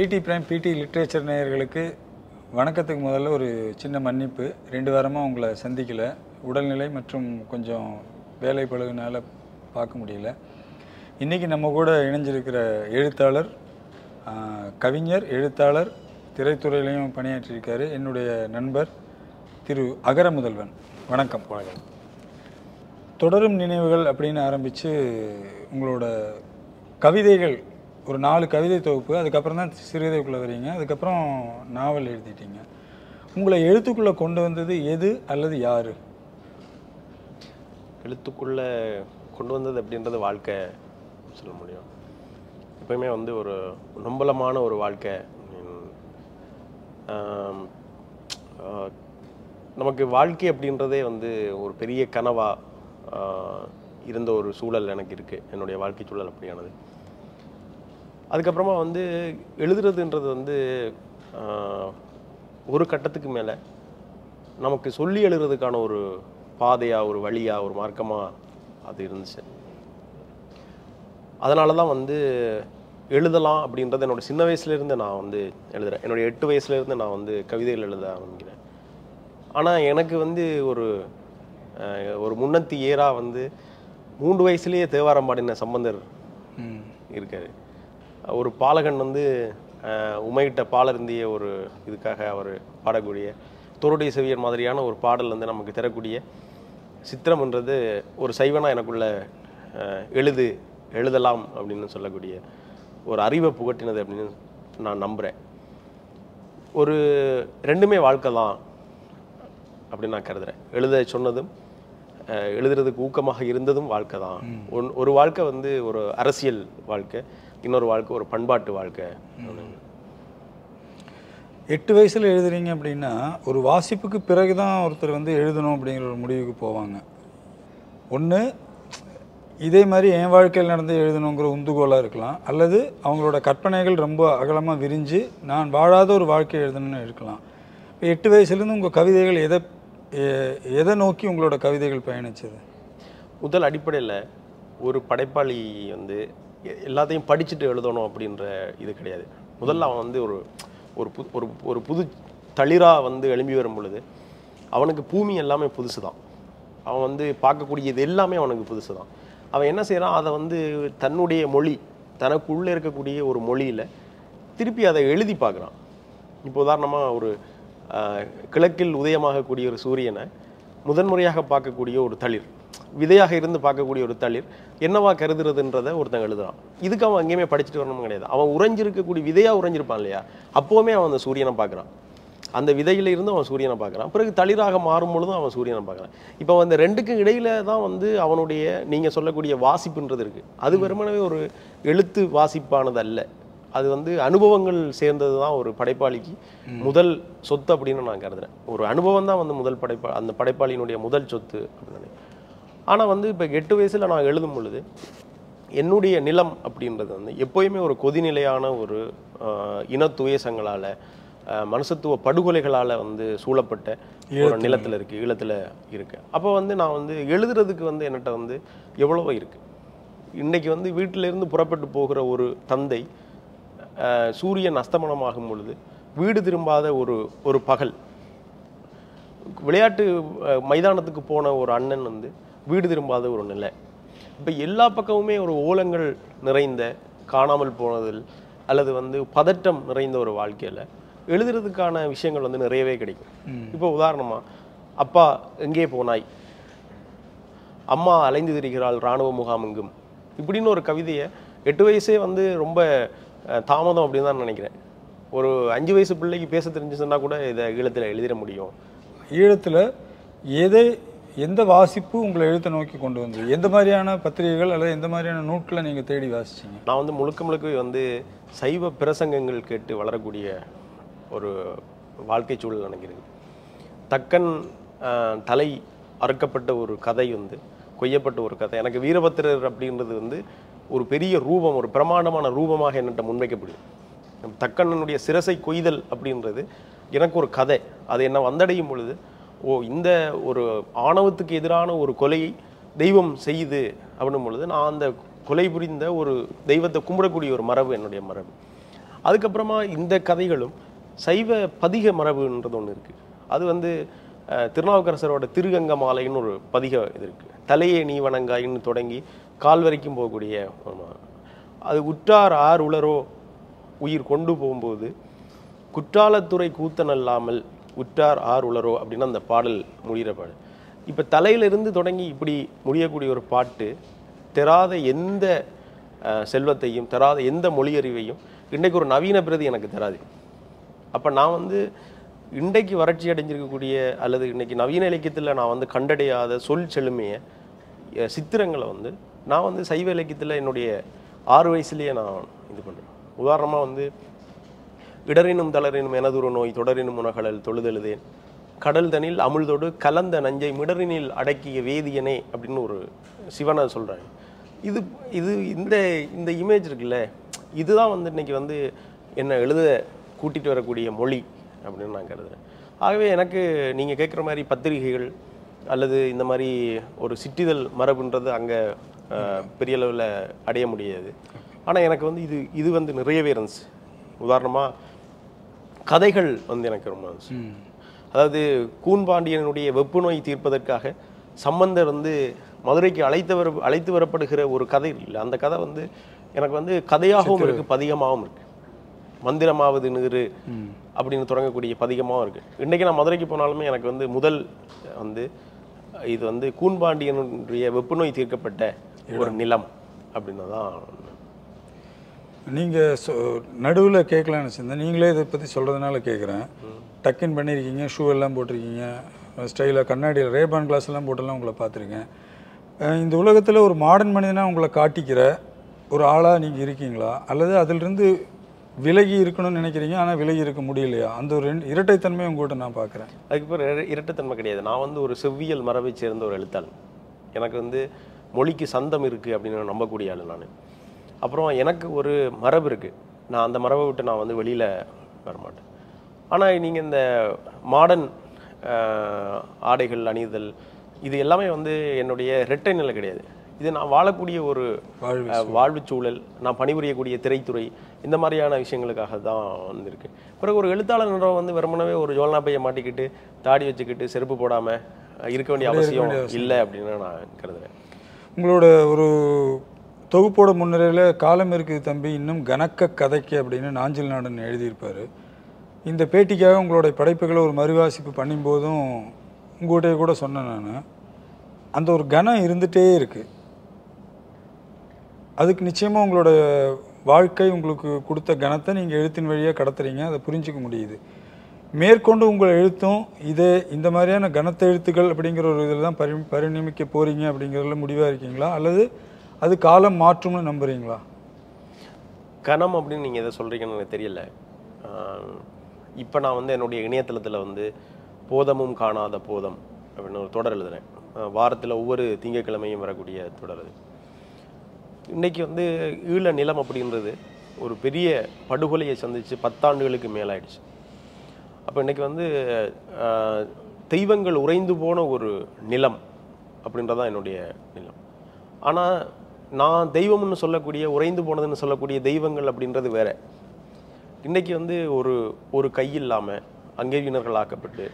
பிடி பிரைம் பிடி லிட்ரேச்சர் நேயர்களுக்கு வணக்கத்துக்கு முதல்ல ஒரு சின்ன மன்னிப்பு ரெண்டு வாரமாக உங்களை சந்திக்கல உடல்நிலை மற்றும் கொஞ்சம் வேலை பழுவினால பார்க்க முடியல இன்றைக்கி நம்ம கூட இணைஞ்சிருக்கிற எழுத்தாளர் ஆஹ், கவிஞர் எழுத்தாளர் திரைத்துறையிலையும் பணியாற்றியிருக்காரு என்னுடைய நண்பர் திரு அகர முதல்வன் வணக்கம் வணக்கம் தொடரும் நினைவுகள் அப்படின்னு ஆரம்பித்து உங்களோட கவிதைகள் ஒரு நாலு கவிதை தொகுப்பு அதுக்கப்புறம் தான் சிறுகதைக்குள்ளே வரீங்க அதுக்கப்புறம் நாவல் எழுதிட்டீங்க உங்களை எழுத்துக்குள்ளே கொண்டு வந்தது எது அல்லது யார் எழுத்துக்குள்ள கொண்டு வந்தது அப்படின்றது வாழ்க்கை சொல்ல முடியும் எப்பயுமே வந்து ஒரு நம்பலமான ஒரு வாழ்க்கை உம், ஆம், ஆ, நமக்கு வாழ்க்கை அப்படின்றதே வந்து ஒரு பெரிய கனவா ஆ, இருந்த ஒரு சூழல் எனக்கு இருக்கு என்னுடைய வாழ்க்கை சூழல் அப்படியானது அதுக்கப்புறமா வந்து எழுதுறதுன்றது வந்து ஆ, ஒரு கட்டத்துக்கு மேலே நமக்கு சொல்லி எழுதுறதுக்கான ஒரு பாதையா ஒரு வழியா ஒரு மார்க்கமா அது இருந்துச்சு அதனால தான் வந்து எழுதலாம் அப்படின்றது என்னோட சின்ன வயசுலேருந்து நான் வந்து எழுதுறேன் என்னுடைய எட்டு வயசுலேருந்து நான் வந்து கவிதைகள் எழுத ஆரம்பிக்கிறேன் ஆனால் எனக்கு வந்து ஒரு அஹ், ஒரு முன்னத்தி ஏரா வந்து மூன்று வயசுலேயே தேவாரம் பாடின சம்பந்தர் ம் இருக்காரு ஒரு பாலகன் வந்து அஹ், உமையிட்ட பாலருந்திய ஒரு இதுக்காக அவர் பாடக்கூடிய தோருடைய செவியர் மாதிரியான ஒரு பாடல் வந்து நமக்கு தரக்கூடிய சித்திரம்ன்றது ஒரு சைவனா எனக்குள்ள அஹ், எழுது எழுதலாம் அப்படின்னு சொல்லக்கூடிய ஒரு அறிவை புகட்டினது அப்படின்னு நான் நம்புகிறேன் ஒரு ரெண்டுமே வாழ்க்கை தான் அப்படின்னு நான் கருதுறேன் எழுத சொன்னதும் அஹ், எழுதுறதுக்கு ஊக்கமாக இருந்ததும் வாழ்க்கை தான் ஒன் ஒரு வாழ்க்கை வந்து ஒரு அரசியல் வாழ்க்கை இன்னொரு வாழ்க்கை ஒரு பண்பாட்டு வாழ்க்கை அப்படின்னு. எட்டு வயசில் எழுதுறீங்க அப்படின்னா ஒரு வாசிப்புக்கு பிறகு தான் ஒருத்தர் வந்து எழுதணும் அப்படிங்கிற ஒரு முடிவுக்கு போவாங்க ஒன்று இதே மாதிரி என் வாழ்க்கையில் நடந்து எழுதணுங்கிற உந்துகோலாக இருக்கலாம் அல்லது அவங்களோட கற்பனைகள் ரொம்ப அகலமாக விரிஞ்சு நான் வாழாத ஒரு வாழ்க்கை எழுதணும்னு இருக்கலாம் இப்போ எட்டு வயசுலேருந்து உங்கள் கவிதைகள் எதை எ- எதை நோக்கி உங்களோட கவிதைகள் பயணிச்சது முதல் அடிப்படையில் ஒரு படைப்பாளி வந்து எ- எல்லாத்தையும் படிச்சுட்டு எழுதணும் அப்படின்ற இது கிடையாது முதல்ல அவன் வந்து ஒரு ஒரு புது ஒரு ஒரு புது தளிராக வந்து எழும்பி வரும் பொழுது அவனுக்கு பூமி எல்லாமே புதுசு தான் அவன் வந்து பார்க்கக்கூடியது எல்லாமே அவனுக்கு புதுசு தான் அவன் என்ன செய்கிறான் அதை வந்து தன்னுடைய மொழி தனக்குள்ளே இருக்கக்கூடிய ஒரு மொழியில் திருப்பி அதை எழுதி பார்க்குறான் இப்போ உதாரணமாக ஒரு ஆஹ், கிழக்கில் உதயமாகக்கூடிய ஒரு சூரியனை முதன்முறையாக பார்க்கக்கூடிய ஒரு தளிர் விதையாக இருந்து பார்க்கக்கூடிய ஒரு தளிர் என்னவா கருதுறதுன்றதை ஒருத்தன் எழுதுறான் இதுக்கு அவன் எங்கேயுமே படிச்சுட்டு வரணும் கிடையாது அவன் உறைஞ்சிருக்கக்கூடிய விதையா உறைஞ்சிருப்பான் இல்லையா அப்போவுமே அவன் அந்த சூரியனை பார்க்குறான் அந்த விதையில இருந்து அவன் சூரியனை பார்க்குறான் பிறகு தளிராக மாறும் பொழுதும் அவன் சூரியனை பார்க்குறான் இப்போ அந்த ரெண்டுக்கும் இடையில தான் வந்து அவனுடைய நீங்க சொல்லக்கூடிய வாசிப்புன்றது இருக்கு அது வெறுமனவே ஒரு எழுத்து வாசிப்பானது அல்ல அது வந்து அனுபவங்கள் சேர்ந்தது தான் ஒரு படைப்பாளிக்கு முதல் சொத்து அப்படின்னு நான் கருதுறேன் ஒரு அனுபவம் தான் வந்து முதல் படைப்பா அந்த படைப்பாளியினுடைய முதல் சொத்து அப்படின்னு நினைக்கிறேன். ஆனா வந்து இப்போ எட்டு வயசுல நான் எழுதும் பொழுது என்னுடைய நிலம் அப்படின்றது வந்து எப்போயுமே ஒரு கொதிநிலையான ஒரு ஆஹ், இனத்துவேசங்களால ஆஹ், மனுஷத்துவ படுகொலைகளால வந்து சூழப்பட்ட ஒரு நிலத்துல இருக்கு ஈழத்துல இருக்கு அப்போ வந்து நான் வந்து எழுதுறதுக்கு வந்து என்கிட்ட வந்து எவ்வளவோ இருக்கு இன்னைக்கு வந்து வீட்டில இருந்து புறப்பட்டு போகிற ஒரு தந்தை ஆஹ், சூரியன் அஸ்தமனமாகும் பொழுது வீடு திரும்பாத ஒரு ஒரு பகல் விளையாட்டு அஹ், மைதானத்துக்கு போன ஒரு அண்ணன் வந்து வீடு திரும்பாத ஒரு நிலை இப்போ எல்லா பக்கமுமே ஒரு ஓலங்கள் நிறைந்த காணாமல் போனதில் அல்லது வந்து பதட்டம் நிறைந்த ஒரு வாழ்க்கையில எழுதுறதுக்கான விஷயங்கள் வந்து நிறையவே கிடைக்கும் இப்போ உதாரணமா அப்பா எங்கே போனாய் அம்மா அலைந்து திரிகிறாள் இராணுவ முகாம் எங்கும் இப்படின்னு ஒரு கவிதையை எட்டு வயசே வந்து ரொம்ப அஹ், தாமதம் அப்படின்னு தான் நினைக்கிறேன் ஒரு அஞ்சு வயசு பிள்ளைக்கு பேச தெரிஞ்சுச்சுன்னா கூட இதை ஈழத்தில் எழுதிட முடியும் ஈழத்தில் எதை எந்த வாசிப்பு உங்களை எழுத்தை நோக்கி கொண்டு வந்தது எந்த மாதிரியான பத்திரிகைகள் அல்லது எந்த மாதிரியான நூட்களை நீங்கள் தேடி வாசிச்சீங்க நான் வந்து முழுக்க முழுக்க வந்து சைவ பிரசங்கங்கள் கேட்டு வளரக்கூடிய ஒரு வாழ்க்கை சூழல் நினைக்கிறேன் தக்கன் ஆஹ், தலை அறுக்கப்பட்ட ஒரு கதை வந்து கொய்யப்பட்ட ஒரு கதை எனக்கு வீரபத்திரர் அப்படின்றது வந்து ஒரு பெரிய ரூபம் ஒரு பிரமாண்டமான ரூபமாக என்னட்ட முன்வைக்கப்படுது தக்கண்ணனுடைய சிரசை கொய்தல் அப்படின்றது எனக்கு ஒரு கதை அது என்ன வந்தடையும் பொழுது ஓ இந்த ஒரு ஆணவத்துக்கு எதிரான ஒரு கொலையை தெய்வம் செய்யுது அப்படின்னும் பொழுது நான் அந்த கொலை புரிந்த ஒரு தெய்வத்தை கும்பிடக்கூடிய ஒரு மரபு என்னுடைய மரபு அதுக்கப்புறமா இந்த கதைகளும் சைவ பதிக மரபுன்றது ஒன்று இருக்குது அது வந்து அஹ், திருநாவுக்கரசரோட திருகங்க மாலைன்னு ஒரு பதிக இது இருக்குது தலையே நீ வணங்காயின்னு தொடங்கி கால் வரைக்கும் போகக்கூடிய ஒரு மா- அது உற்றார் ஆர் உளரோ உயிர் கொண்டு போகும்போது குற்றாலத்துறை கூத்தனல்லாமல் உற்றார் ஆர் உளரோ அப்படின்னு அந்த பாடல் முடிகிற பாடல் இப்போ தலையிலிருந்து தொடங்கி இப்படி முடியக்கூடிய ஒரு பாட்டு தெராத எந்த அஹ், செல்வத்தையும் தெராத எந்த மொழியறிவையும் இன்றைக்கு ஒரு நவீன பிரதி எனக்கு தராது அப்போ நான் வந்து இன்றைக்கு வறட்சி அடைஞ்சிருக்கக்கூடிய அல்லது இன்னைக்கு நவீன இலக்கியத்தில் நான் வந்து கண்டடையாத சொல் செழுமையை அஹ், சித்திரங்களை வந்து நான் வந்து சைவ இலக்கியத்தில் என்னுடைய ஆறு வயசுலேயே நான் இது பண்ணுறேன் உதாரணமாக வந்து இடரினும் தளரினும் எனதுரு நோய் தொடரினும் உணகடல் தொழுதெழுதேன் கடல் தனில் அமுழ்தோடு கலந்த நஞ்சை மிடரினில் அடக்கிய வேதியனே அப்படின்னு ஒரு சிவனை சொல்றாங்க இது இது இந்த இந்த இமேஜ் இருக்குல்ல இதுதான் வந்து இன்னைக்கு வந்து என்னை எழுத கூட்டிட்டு வரக்கூடிய மொழி அப்படின்னு நான் கருதுறேன் ஆகவே எனக்கு நீங்கள் கேட்குற மாதிரி பத்திரிகைகள் அல்லது இந்த மாதிரி ஒரு சிற்றிதழ் மரபுன்றது அங்கே பெரிய அளவில் அடைய முடியாது ஆனால் எனக்கு வந்து இது இது வந்து நிறையவே இருந்துச்சு உதாரணமாக கதைகள் வந்து எனக்கு ரொம்ப இருந்துச்சு ம் அதாவது கூன்பாண்டியனுடைய வெப்பு நோய் தீர்ப்பதற்காக சம்பந்தர் வந்து மதுரைக்கு அழைத்து வர அழைத்து வரப்படுகிற ஒரு கதை இல்லை அந்த கதை வந்து எனக்கு வந்து கதையாகவும் இருக்கு பதிகமாகவும் இருக்கு மந்திரமாவது நீரு ம் அப்படின்னு தொடங்கக்கூடிய பதிகமாகவும் இருக்கு இன்னைக்கு நான் மதுரைக்கு போனாலுமே எனக்கு வந்து முதல் வந்து இது வந்து கூன்பாண்டியனுடைய வெப்பு நோய் தீர்க்கப்பட்ட ஒரு நிலம் அப்படின்னு தான் நீங்கள் சொ நடுவில் கேட்கலான்னு வச்சுருந்தேன் நீங்களே இதை பற்றி சொல்கிறதுனால கேட்குறேன் டக்கின் பண்ணியிருக்கீங்க ஷூ எல்லாம் போட்டிருக்கீங்க ஸ்டைலாக கண்ணாடி ரேபான் கிளாஸ் எல்லாம் போட்டெல்லாம் உங்களை பார்த்துருக்கேன் அஹ் இந்த உலகத்தில் ஒரு மாடர்ன் மனிதனாக உங்களை காட்டிக்கிற ஒரு ஆளாக நீங்கள் இருக்கீங்களா அல்லது அதிலிருந்து விலகி இருக்கணும்னு நினைக்கிறீங்க ஆனால் விலகி இருக்க முடியலையா அந்த ஒரு ரெண்டு இரட்டைத்தன்மையை உங்கள்கிட்ட நான் பார்க்குறேன் அதுக்கு பேர் இர- இரட்டைத்தன்மை கிடையாது நான் வந்து ஒரு செவ்வியல் மரபைச் சேர்ந்த ஒரு எழுத்தாளர் எனக்கு வந்து மொழிக்கு சந்தம் இருக்குது அப்படின்னு நான் நம்பக்கூடிய ஆள் நான் அப்புறம் எனக்கு ஒரு மரபு இருக்குது நான் அந்த மரபை விட்டு நான் வந்து வெளியில் வரமாட்டேன் ஆனால் நீங்கள் இந்த மாடர்ன் ஆடைகள் அணிதல் இது எல்லாமே வந்து என்னுடைய இரட்டை நிலை கிடையாது இது நான் வாழக்கூடிய ஒரு வாழ்வு அஹ், வாழ்வுச் சூழல் நான் பணிபுரியக்கூடிய திரைத்துறை இந்த மாதிரியான விஷயங்களுக்காக தான் வந்திருக்கு பிறகு ஒரு எழுத்தாளர் வந்து வெறுமனவே ஒரு ஜோல்னா பையை மாட்டிக்கிட்டு தாடி வச்சுக்கிட்டு செருப்பு போடாமல் இருக்க வேண்டிய அவசியம் இல்லை அப்படின்னு நான் கருதுறேன் உங்களோட ஒரு தொகுப்போட முன்னுரையில் காலம் இருக்குது தம்பி இன்னும் கனக்க கதைக்கு அப்படின்னு நாஞ்சில் நாடன் எழுதியிருப்பார் இந்த பேட்டிக்காக உங்களுடைய படைப்புகளை ஒரு மறுவாசிப்பு பண்ணும்போதும் உங்கள்கிட்ட கூட சொன்னேன் நான் அந்த ஒரு கனம் இருந்துகிட்டே இருக்குது அதுக்கு நிச்சயமாக உங்களோட வாழ்க்கை உங்களுக்கு கொடுத்த கணத்தை நீங்கள் எழுத்தின் வழியாக கடத்துறீங்க அதை புரிஞ்சுக்க முடியுது மேற்கொண்டு உங்கள் எழுத்தும் இதே இந்த மாதிரியான கனத்த எழுத்துக்கள் அப்படிங்கிற ஒரு இதில் தான் பரி பரிணமிக்க போகிறீங்க அப்படிங்கிறதுல முடிவாக இருக்கீங்களா அல்லது அது காலம் மாற்றும்னு நம்புறீங்களா கணம் அப்படின்னு நீங்கள் எதை சொல்கிறீங்கன்னு எனக்கு தெரியல இப்போ நான் வந்து என்னுடைய இணையதளத்தில் வந்து போதமும் காணாத போதம் அப்படின்னு ஒரு தொடர் எழுதுறேன் வாரத்தில் ஒவ்வொரு திங்கட்கிழமையும் வரக்கூடிய தொடர் அது இன்னைக்கு வந்து ஈழ நிலம் அப்படின்றது ஒரு பெரிய படுகொலையை சந்திச்சு பத்தாண்டுகளுக்கு மேலாயிடுச்சு அப்போ இன்னைக்கு வந்து ஆஹ், தெய்வங்கள் உறைந்து போன ஒரு நிலம் அப்படின்றதான் என்னுடைய நிலம் ஆனால் நான் தெய்வம்னு சொல்லக்கூடிய உறைந்து போனதுன்னு சொல்லக்கூடிய தெய்வங்கள் அப்படின்றது வேற இன்னைக்கு வந்து ஒரு ஒரு கை இல்லாமல் அங்கேவியினர்கள் ஆக்கப்பட்டு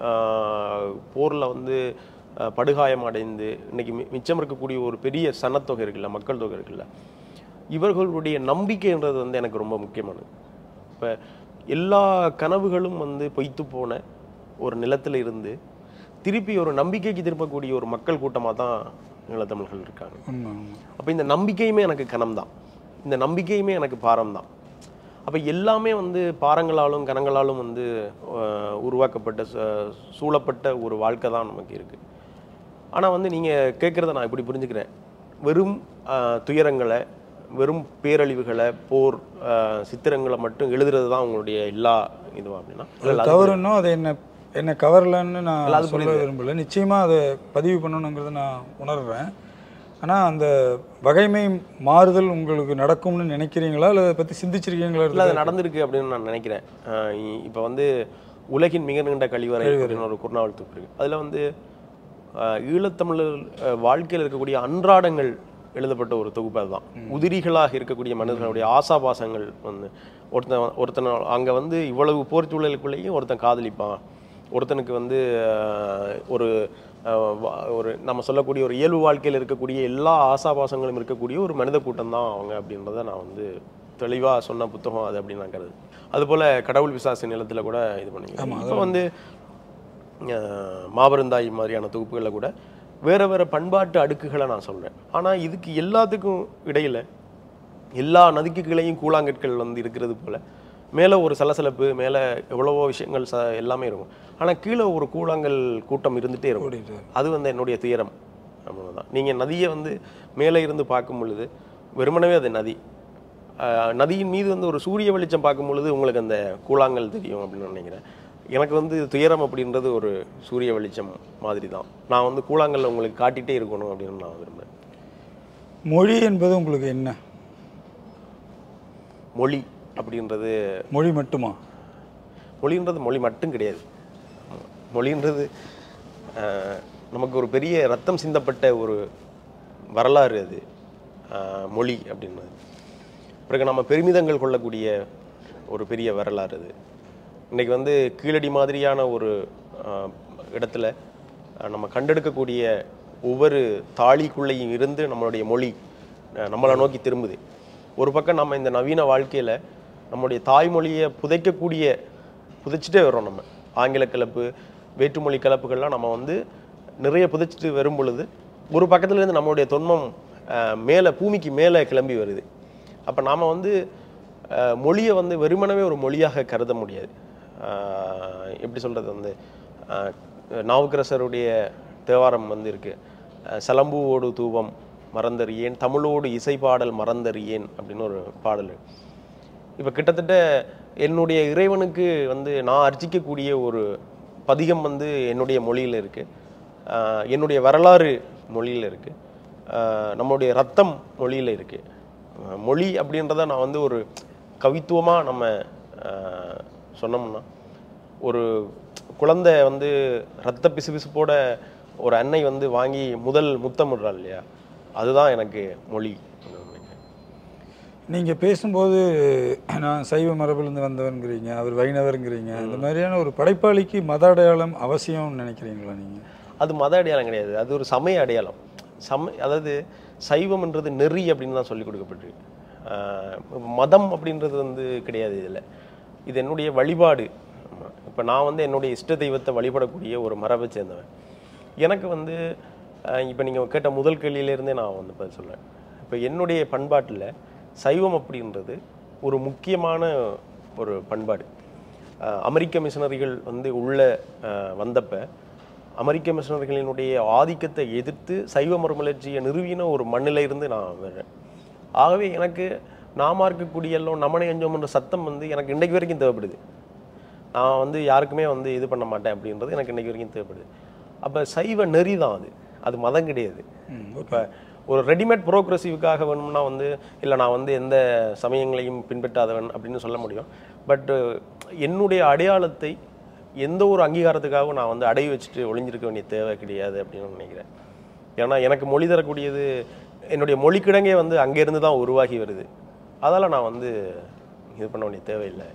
போரில் வந்து ஆஹ், படுகாயம் அடைந்து இன்னைக்கு மி- மிச்சம் இருக்கக்கூடிய ஒரு பெரிய சனத்தொகை இருக்குல்ல மக்கள் தொகை இருக்குல்ல இவர்களுடைய நம்பிக்கைன்றது வந்து எனக்கு ரொம்ப முக்கியமானது இப்போ எல்லா கனவுகளும் வந்து பொய்த்து போன ஒரு நிலத்துல இருந்து திருப்பி ஒரு நம்பிக்கைக்கு திரும்பக்கூடிய ஒரு மக்கள் கூட்டமாக தான் ஈழத்தமிழர்கள் இருக்காங்க உண்மை உண்மை அப்போ இந்த நம்பிக்கையுமே எனக்கு கனம் தான் இந்த நம்பிக்கையுமே எனக்கு பாரம் தான் அப்போ எல்லாமே வந்து பாரங்களாலும் கனங்களாலும் வந்து அஹ், உருவாக்கப்பட்ட ச- சூழப்பட்ட ஒரு வாழ்க்கை தான் நமக்கு இருக்குது ஆனால் வந்து நீங்கள் கேட்குறத நான் இப்படி புரிஞ்சுக்கிறேன் வெறும் அஹ், துயரங்களை வெறும் பேரழிவுகளை போர் அஹ், சித்திரங்களை மட்டும் எழுதுறது தான் உங்களுடைய எல்லா இதுவா அப்படின்னா அது தவறுன்னோ அதை என்ன என்ன கவரலன்னு இல்ல, நான் அது சொல்ல விரும்பல நிச்சயமாக அதை பதிவு பண்ணணுங்கிறத நான் உணர்றேன் ஆனால் அந்த வகைமை மாறுதல் உங்களுக்கு நடக்கும்னு நினைக்கிறீங்களா இல்லை அதை பற்றி சிந்திச்சிருக்கீங்களா இல்லை அது நடந்திருக்கு அப்படின்னு நான் நினைக்கிறேன் இப்போ வந்து உலகின் மிக நீண்ட கழிவறை அப்படின்னு ஒரு குறுநாவல் தொகுப்பு இருக்கு அதில் வந்து ஆஹ், ஈழத்தமிழர் வாழ்க்கையில் இருக்கக்கூடிய அன்றாடங்கள் எழுதப்பட்ட ஒரு தொகுப்பு அதுதான் உதிரிகளாக இருக்கக்கூடிய மனிதர்களுடைய ஆசாபாசங்கள் வந்து ஒருத்தன் ஒருத்தன் அங்கே வந்து இவ்வளவு போர்ச்சூழலுக்குள்ளேயும் ஒருத்தன் காதலிப்பான் ஒருத்தனுக்கு வந்து ஆஹ், ஒரு ஆஹ், வா- ஒரு நம்ம சொல்லக்கூடிய ஒரு இயல்பு வாழ்க்கையில் இருக்கக்கூடிய எல்லா ஆசாபாசங்களும் இருக்கக்கூடிய ஒரு மனித கூட்டம் தான் அவங்க அப்படின்றத நான் வந்து தெளிவாக சொன்ன புத்தகம் அது அப்படின்னு நான் கருது அதுபோல் கடவுள் விசாச நிலத்தில் கூட இது பண்ணிக்கிறேன் இப்போ வந்து அஹ், மாபெருந்தாய் மாதிரியான தொகுப்புகளில் கூட வேற வேற பண்பாட்டு அடுக்குகளை நான் சொல்றேன் ஆனா இதுக்கு எல்லாத்துக்கும் இடையில எல்லா நதிக்குகளையும் கூழாங்கற்கள் வந்து இருக்கிறது போல மேலே ஒரு சலசலப்பு மேலே எவ்வளவோ விஷயங்கள் ச எல்லாமே இருக்கும் ஆனா கீழே ஒரு கூழாங்கல் கூட்டம் இருந்துட்டே இருக்கும் ஓடிட்டு அது வந்து என்னுடைய துயரம் அவ்வளவுதான் நீங்க நதியை வந்து மேலே இருந்து பார்க்கும் பொழுது வெறுமனவே அது நதி ஆஹ் நதியின் மீது வந்து ஒரு சூரிய வெளிச்சம் பார்க்கும் பொழுது உங்களுக்கு அந்த கூழாங்கல் தெரியும் அப்படின்னு நினைக்கிறேன் எனக்கு வந்து துயரம் அப்படின்றது ஒரு சூரிய வெளிச்சம் மாதிரி தான் நான் வந்து கூழாங்கல்ல உங்களுக்கு காட்டிட்டே இருக்கணும் அப்படின்னு நான் விரும்புகிறேன் மொழி என்பது உங்களுக்கு என்ன மொழி அப்படின்றது மொழி மட்டுமா மொழின்றது மொழி மட்டும் கிடையாது மொழின்றது ஆஹ், நமக்கு ஒரு பெரிய ரத்தம் சிந்தப்பட்ட ஒரு வரலாறு அது ஆஹ், மொழி அப்படின்றது பிறகு நம்ம பெருமிதங்கள் கொள்ளக்கூடிய ஒரு பெரிய வரலாறு அது இன்னைக்கு வந்து கீழடி மாதிரியான ஒரு ஆஹ், இடத்துல ஆஹ், நம்ம கண்டெடுக்கக்கூடிய ஒவ்வொரு தாளிக்குள்ளேயும் இருந்து நம்மளுடைய மொழி ஆஹ், நம்மளை நோக்கி திரும்புது ஒரு பக்கம் நம்ம இந்த நவீன வாழ்க்கையில நம்மளுடைய தாய்மொழியை புதைக்கக்கூடிய புதைச்சிட்டே வர்றோம் நம்ம ஆங்கில கலப்பு வேற்றுமொழி கலப்புகள்லாம் நம்ம வந்து நிறைய புதைச்சிட்டு வரும் பொழுது ஒரு பக்கத்துல இருந்து நம்மளுடைய தொன்மம் ஆஹ், மேலே பூமிக்கு மேலே கிளம்பி வருது அப்போ நாம் வந்து ஆஹ், மொழியை வந்து வெறுமனவே ஒரு மொழியாக கருத முடியாது ஆஹ், எப்படி சொல்றது வந்து ஆஹ், நாவுக்கரசருடைய தேவாரம் வந்து இருக்கு ஆஹ், சலம்புவோடு தூவம் மறந்தறியேன் தமிழோடு இசைப்பாடல் மறந்தறியேன் அப்படின்னு ஒரு பாடல் இப்போ கிட்டத்தட்ட என்னுடைய இறைவனுக்கு வந்து நான் அர்ச்சிக்கக்கூடிய ஒரு பதிகம் வந்து என்னுடைய மொழியில் இருக்கு ஆஹ் என்னுடைய வரலாறு மொழியில் இருக்கு ஆஹ் நம்மளுடைய ரத்தம் மொழியில் இருக்கு ஆஹ் மொழி அப்படின்றத நான் வந்து ஒரு கவித்துவமாக நம்ம ஆஹ் சொன்னோம்னா ஒரு குழந்தை வந்து ரத்த பிசுபிசுப்போட ஒரு அன்னை வந்து வாங்கி முதல் முத்தமிடுறாள் இல்லையா அதுதான் எனக்கு மொழி அப்படின்னு நினைக்கிறேன். நீங்க பேசும்போது நான் சைவ மரபிலிருந்து வந்தவன்கிறீங்க அவர் வைணவருங்கிறீங்க இந்த மாதிரியான ஒரு படைப்பாளிக்கு மத அடையாளம் அவசியம்னு நினைக்கிறீங்களா நீங்க அது மத அடையாளம் கிடையாது அது ஒரு சமய அடையாளம் சம அதாவது சைவம்ன்றது நெறி அப்படின்னு தான் சொல்லி கொடுக்கப்பட்டிருக்கு ஆஹ் மதம் அப்படின்றது வந்து கிடையாது இதில் இது என்னுடைய வழிபாடு இப்போ நான் வந்து என்னுடைய இஷ்ட தெய்வத்தை வழிபடக்கூடிய ஒரு மரபை சேர்ந்தவன் எனக்கு வந்து இப்போ நீங்கள் கேட்ட முதல் கேள்வியிலேருந்தே நான் வந்து பதில் சொல்றேன் இப்போ என்னுடைய பண்பாட்டில் சைவம் அப்படின்றது ஒரு முக்கியமான ஒரு பண்பாடு ஆஹ் அமெரிக்க மிஷனரிகள் வந்து உள்ள ஆஹ் வந்தப்ப அமெரிக்க மிஷனரிகளினுடைய ஆதிக்கத்தை எதிர்த்து சைவ மறுமலர்ச்சியை நிறுவின ஒரு மண்ணில இருந்து நான் வர்றேன் ஆகவே எனக்கு நாம இருக்கக்கூடிய எல்லாம் நமனை அஞ்சோம்ன்ற சத்தம் வந்து எனக்கு இன்னைக்கு வரைக்கும் தேவைப்படுது நான் வந்து யாருக்குமே வந்து இது பண்ண மாட்டேன் அப்படின்றது எனக்கு இன்னைக்கு வரைக்கும் தேவைப்படுது அப்ப சைவ நெறி தான் அது அது மதம் கிடையாது ம், இப்போ ஒரு ரெடிமேட் ப்ரோக்ரஸிவ்காக வேணும்னா வந்து இல்லை நான் வந்து எந்த சமயங்களையும் பின்பற்றாதவன் அப்படின்னு சொல்ல முடியும் பட் என்னுடைய அடையாளத்தை எந்த ஒரு அங்கீகாரத்துக்காகவும் நான் வந்து அடைய வச்சுட்டு ஒளிஞ்சிருக்க வேண்டிய தேவை கிடையாது அப்படின்னு நினைக்கிறேன் ஏன்னா எனக்கு மொழி தரக்கூடியது என்னுடைய மொழி கிடங்கே வந்து அங்கேருந்து தான் உருவாகி வருது அதால் நான் வந்து இது பண்ண வேண்டிய தேவையில்லை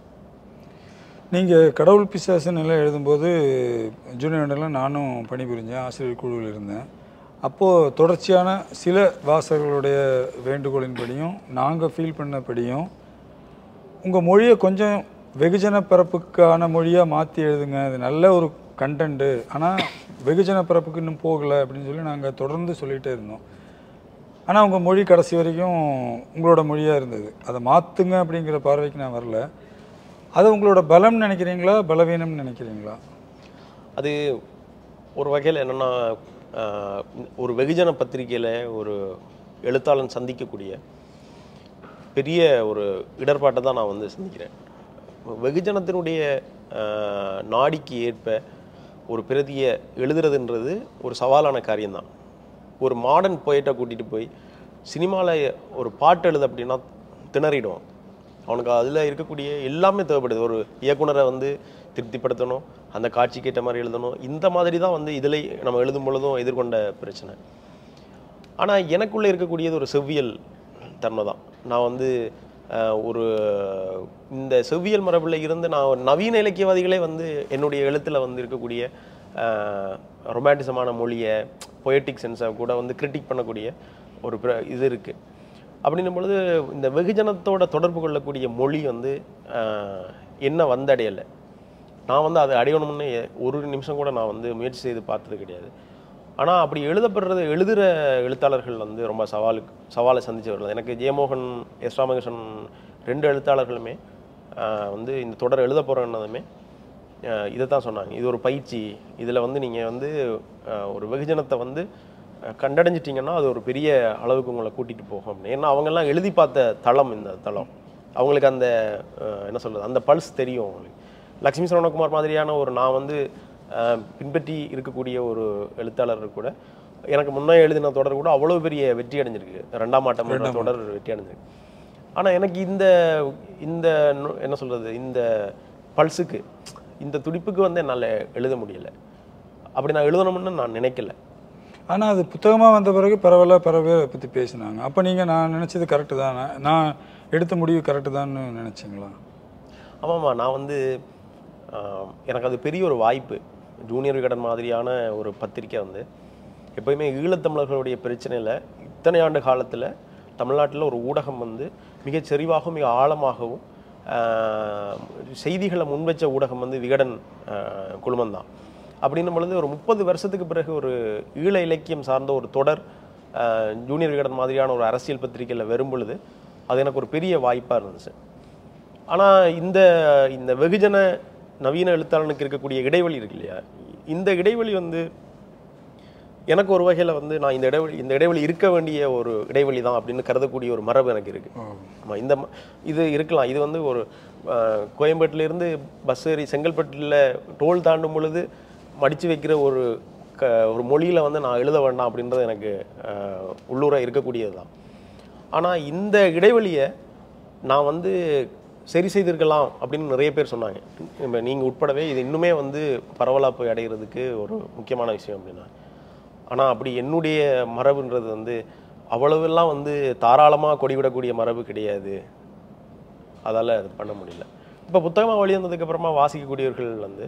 நீங்க கடவுள் பிசாசுன்னு எல்லாம் எழுதும்போது ஜூனியர்லாம் நானும் பணிபுரிஞ்சேன் ஆசிரியர் குழுவில் இருந்தேன் அப்போது தொடர்ச்சியான சில வாசகர்களுடைய வேண்டுகோளின்படியும் நாங்கள் ஃபீல் பண்ணபடியும் உங்கள் மொழியை கொஞ்சம் வெகுஜன பரப்புக்கான மொழியாக மாற்றி எழுதுங்க அது நல்ல ஒரு கண்டென்ட்டு ஆனால் வெகுஜன பரப்புக்கு இன்னும் போகலை அப்படின்னு சொல்லி நாங்கள் தொடர்ந்து சொல்லிகிட்டே இருந்தோம் ஆனால் உங்கள் மொழி கடைசி வரைக்கும் உங்களோட மொழியாக இருந்தது அதை மாற்றுங்க அப்படிங்கிற பார்வைக்கு நான் வரல அது உங்களோட பலம் நினைக்கிறீங்களா பலவீனம்னு நினைக்கிறீங்களா அது ஒரு வகையில் என்னென்னா ஒரு வெகுஜன பத்திரிக்கையில் ஒரு எழுத்தாளன் சந்திக்கக்கூடிய பெரிய ஒரு இடர்பாட்டை தான் நான் வந்து சந்திக்கிறேன் வெகுஜனத்தினுடைய ஆஹ், நாடிக்கு ஏற்ப ஒரு பிரதியை எழுதுறதுன்றது ஒரு சவாலான காரியம்தான் ஒரு மாடர்ன் போயிட்டை கூட்டிகிட்டு போய் சினிமாவில் ஒரு பாட்டு எழுது அப்படின்னா திணறிடுவான் அவனுக்கு அதில் இருக்கக்கூடிய எல்லாமே தேவைப்படுது ஒரு இயக்குனரை வந்து திருப்திப்படுத்தணும் அந்த காட்சிக்கு ஏற்ற மாதிரி எழுதணும் இந்த மாதிரி தான் வந்து இதில் நம்ம எழுதும் பொழுதும் எதிர்கொண்ட பிரச்சனை ஆனால் எனக்குள்ளே இருக்கக்கூடியது ஒரு செவ்வியல் தன்மை தான் நான் வந்து அஹ், ஒரு இந்த செவ்வியல் மரபில் இருந்து நான் ஒரு நவீன இலக்கியவாதிகளே வந்து என்னுடைய எழுத்தில் வந்து இருக்கக்கூடிய ரொமான்டிசமான மொழியை பொயட்டிக் சென்ஸை கூட வந்து கிரிட்டிக் பண்ணக்கூடிய ஒரு பிர- இது இருக்குது அப்படின்னும் பொழுது இந்த வெகுஜனத்தோட தொடர்பு கொள்ளக்கூடிய மொழி வந்து அஹ், என்ன வந்தடையலை நான் வந்து அதை அடையணும்னு ஒரு நிமிஷம் கூட நான் வந்து முயற்சி செய்து பார்த்தது கிடையாது ஆனால் அப்படி எழுதப்படுறது எழுதுகிற எழுத்தாளர்கள் வந்து ரொம்ப சவாலுக்கு சவாலை சந்திச்சவர்கள் எனக்கு ஜெயமோகன் எஸ் ராமகிருஷ்ணன் ரெண்டு எழுத்தாளர்களுமே ஆஹ், வந்து இந்த தொடர் எழுத போகிறேன்னதுமே இதை தான் சொன்னாங்க இது ஒரு பயிற்சி இதில் வந்து நீங்கள் வந்து ஆஹ், ஒரு வெகுஜனத்தை வந்து அஹ், கண்டடைஞ்சிட்டிங்கன்னா அது ஒரு பெரிய அளவுக்கு உங்களை கூட்டிகிட்டு போகும் அப்படின்னு ஏன்னா அவங்கெல்லாம் எழுதி பார்த்த தளம் இந்த தளம் அவங்களுக்கு அந்த அஹ், என்ன சொல்கிறது அந்த பல்ஸ் தெரியும் அவங்களுக்கு லக்ஷ்மி சரவணகுமார் மாதிரியான ஒரு நான் வந்து அஹ், பின்பற்றி இருக்கக்கூடிய ஒரு எழுத்தாளர் கூட எனக்கு முன்னே எழுதின தொடர் கூட அவ்வளோ பெரிய வெற்றி அடைஞ்சிருக்கு ரெண்டாம் ஆட்டம் என்ற தொடர் வெற்றி அடைஞ்சிருக்கு ஆனால் எனக்கு இந்த இந்த நு- என்ன சொல்கிறது இந்த பல்ஸுக்கு இந்த துடிப்புக்கு வந்து என்னால் எழுத முடியல அப்படி நான் எழுதணும்னு நான் நினைக்கல ஆனால் அது புத்தகமாக வந்த பிறகு பரவாயில்ல பல பேர் அதை பற்றி பேசினாங்க அப்போ நீங்கள் நான் நினச்சது கரெக்டு தான் நான் எடுத்த முடிவு கரெக்டு தான்னு நினச்சிங்களா ஆமாம்மா நான் வந்து ஆஹ், எனக்கு அது பெரிய ஒரு வாய்ப்பு ஜூனியர் விகடன் மாதிரியான ஒரு பத்திரிக்கை வந்து எப்பயுமே ஈழத்தமிழர்களுடைய பிரச்சனையில் இத்தனை ஆண்டு காலத்தில் தமிழ்நாட்டில் ஒரு ஊடகம் வந்து மிகச் செறிவாகவும் மிக ஆழமாகவும் ஆஹ், செய்திகளை முன்வச்ச ஊடகம் வந்து விகடன் குழுமம் தான் அப்படின்னும் பொழுது ஒரு முப்பது வருஷத்துக்கு பிறகு ஒரு ஈழ இலக்கியம் சார்ந்த ஒரு தொடர் ஆஹ், ஜூனியர் விகடன் மாதிரியான ஒரு அரசியல் பத்திரிக்கையில் வரும் பொழுது அது எனக்கு ஒரு பெரிய வாய்ப்பாக இருந்துச்சு ஆனால் இந்த இந்த வெகுஜன நவீன எழுத்தாளனுக்கு இருக்கக்கூடிய இடைவெளி இருக்கு இல்லையா இந்த இடைவெளி வந்து எனக்கு ஒரு வகையில் வந்து நான் இந்த இடைவெளி இந்த இடைவெளி இருக்க வேண்டிய ஒரு இடைவெளி தான் அப்படின்னு கருதக்கூடிய ஒரு மரபு எனக்கு இருக்கு ஆமா இந்த ம- இது இருக்கலாம் இது வந்து ஒரு அஹ், கோயம்பேட்டுல இருந்து பஸ் ஏறி செங்கல்பட்டுல டோல் தாண்டும் பொழுது மடிச்சு வைக்கிற ஒரு க ஒரு மொழியில வந்து நான் எழுத வேண்டாம் அப்படின்றது எனக்கு அஹ், உள்ளூர இருக்கக்கூடியது தான் ஆனால் இந்த இடைவெளியை நான் வந்து சரி செய்திருக்கலாம் அப்படின்னு நிறைய பேர் சொன்னாங்க இப்போ நீங்கள் உட்படவே இது இன்னுமே வந்து பரவலாக போய் அடைகிறதுக்கு ஒரு முக்கியமான விஷயம் அப்படின்னா ஆனால் அப்படி என்னுடைய மரபுன்றது வந்து அவ்வளவெல்லாம் வந்து தாராளமாக கொடிவிடக்கூடிய மரபு கிடையாது அதால் அது பண்ண முடியல இப்போ புத்தகமாக வெளிவந்ததுக்கு அப்புறமா வாசிக்கக்கூடியவர்கள் வந்து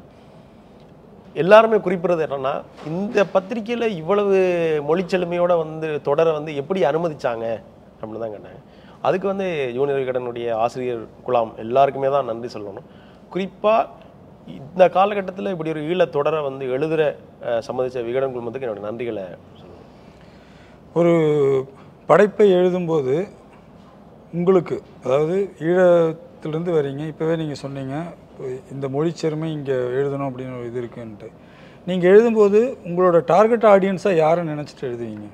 எல்லாருமே குறிப்பிடுறது என்னன்னா இந்த பத்திரிக்கையில் இவ்வளவு மொழிச்செழுமையோட வந்து தொடரை வந்து எப்படி அனுமதிச்சாங்க அப்படின்னு தான் கேட்டாங்க அதுக்கு வந்து ஜூனியர் விகடனுடைய ஆசிரியர் குலாம் எல்லாருக்குமே தான் நன்றி சொல்லணும் குறிப்பாக இந்த காலகட்டத்தில் இப்படி ஒரு ஈழத் தொடரை வந்து எழுதுகிற சம்மதிச்ச விகடன் குழுமத்துக்கு என்னோட நன்றிகளை சொல்லணும் ஒரு படைப்பை எழுதும்போது உங்களுக்கு அதாவது ஈழத்திலிருந்து வரீங்க இப்போவே நீங்கள் சொன்னீங்க இந்த மொழிச்செருமை இங்கே எழுதணும் அப்படின்னு ஒரு இது இருக்குன்ட்டு நீங்கள் எழுதும்போது உங்களோட டார்கெட் ஆடியன்ஸாக யாரை நினச்சிட்டு எழுதுவீங்க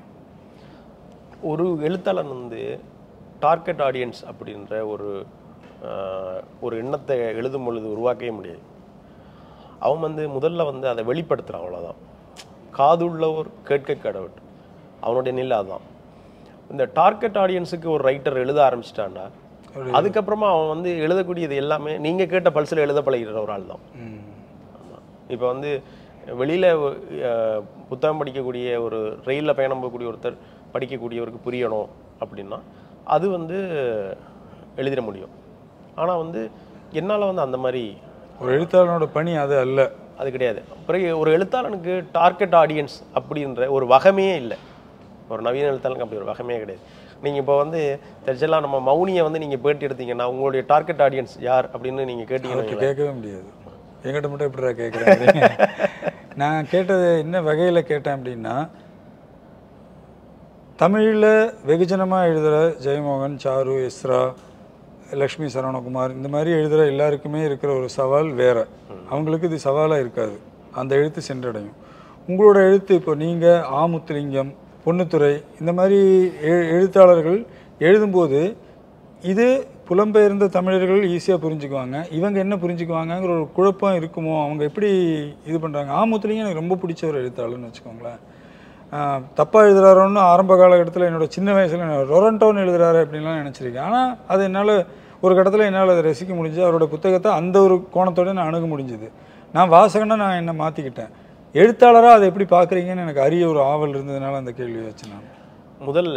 ஒரு எழுத்தாளன் வந்து டார்கெட் ஆடியன்ஸ் அப்படின்ற ஒரு ஆஹ், ஒரு எண்ணத்தை எழுதும் பொழுது உருவாக்கவே முடியாது அவன் வந்து முதல்ல வந்து அதை வெளிப்படுத்துகிறான் அவ்வளோதான் காதுள்ளவர் கேட்க கடவுட் அவனுடைய நிலை அதான் இந்த டார்கெட் ஆடியன்ஸுக்கு ஒரு ரைட்டர் எழுத ஆரம்பிச்சிட்டான்டா அதுக்கப்புறமா அவன் வந்து எழுதக்கூடியது எல்லாமே நீங்கள் கேட்ட பல்சில் எழுத பழகிற ஒரு ஆள் தான் ம். இப்போ வந்து வெளியில் புத்தகம் படிக்கக்கூடிய ஒரு ரயிலில் பயணம் போகக்கூடிய ஒருத்தர் படிக்கக்கூடியவருக்கு புரியணும் அப்படின்னா அது வந்து எழுதிட முடியும் ஆனால் வந்து என்னால் வந்து அந்த மாதிரி ஒரு எழுத்தாளனோட பணி அது அல்ல அது கிடையாது பிறகு ஒரு எழுத்தாளனுக்கு டார்கெட் ஆடியன்ஸ் அப்படின்ற ஒரு வகமையே இல்லை ஒரு நவீன எழுத்தாளனுக்கு அப்படி ஒரு வகமையே கிடையாது நீங்கள் இப்போ வந்து தெரிச்செல்லாம் நம்ம மௌனியை வந்து நீங்கள் பேட்டி எடுத்தீங்கன்னா உங்களுடைய டார்கெட் ஆடியன்ஸ் யார் அப்படின்னு நீங்கள் கேட்டீங்கன்னா அவருக்கு கேட்கவே முடியாது என்கிட்ட மட்டும் எப்படிடா கேட்குறேன் நான் கேட்டது என்ன வகையில் கேட்டேன் அப்படின்னா தமிழில் வெகுஜனமாக எழுதுகிற ஜெயமோகன் சாரு எஸ்ரா லக்ஷ்மி சரவணகுமார் இந்த மாதிரி எழுதுகிற எல்லாருக்குமே இருக்கிற ஒரு சவால் வேற அவங்களுக்கு இது சவாலாக இருக்காது அந்த எழுத்து சென்றடையும் உங்களோட எழுத்து இப்போ நீங்கள் ஆமுத்துலிங்கம் பொன்னுத்துறை இந்த மாதிரி எழு எழுத்தாளர்கள் எழுதும்போது இது புலம்பெயர்ந்த தமிழர்கள் ஈஸியாக புரிஞ்சுக்குவாங்க இவங்க என்ன புரிஞ்சுக்குவாங்கங்கிற ஒரு குழப்பம் இருக்குமோ அவங்க எப்படி இது பண்ணுறாங்க ஆமுத்துலிங்கம் எனக்கு ரொம்ப பிடிச்ச ஒரு எழுத்தாளர்னு வச்சுக்கோங்களேன் தப்பாக எழுதுறாரோன்னு ஆரம்ப காலகட்டத்தில் என்னோட சின்ன வயசில் ரொரண்டோன்னு எழுதுறாரு அப்படின்லாம் நினச்சிருக்கேன் ஆனால் அது என்னால் ஒரு கட்டத்தில் என்னால் அதை ரசிக்க முடிஞ்சு அவரோட புத்தகத்தை அந்த ஒரு கோணத்தோட நான் அணுக முடிஞ்சுது நான் வாசகனா நான் என்னை மாற்றிக்கிட்டேன் எழுத்தாளராக அதை எப்படி பார்க்குறீங்கன்னு எனக்கு அரிய ஒரு ஆவல் இருந்ததுனால அந்த கேள்வி வச்சேன் நான் முதல்ல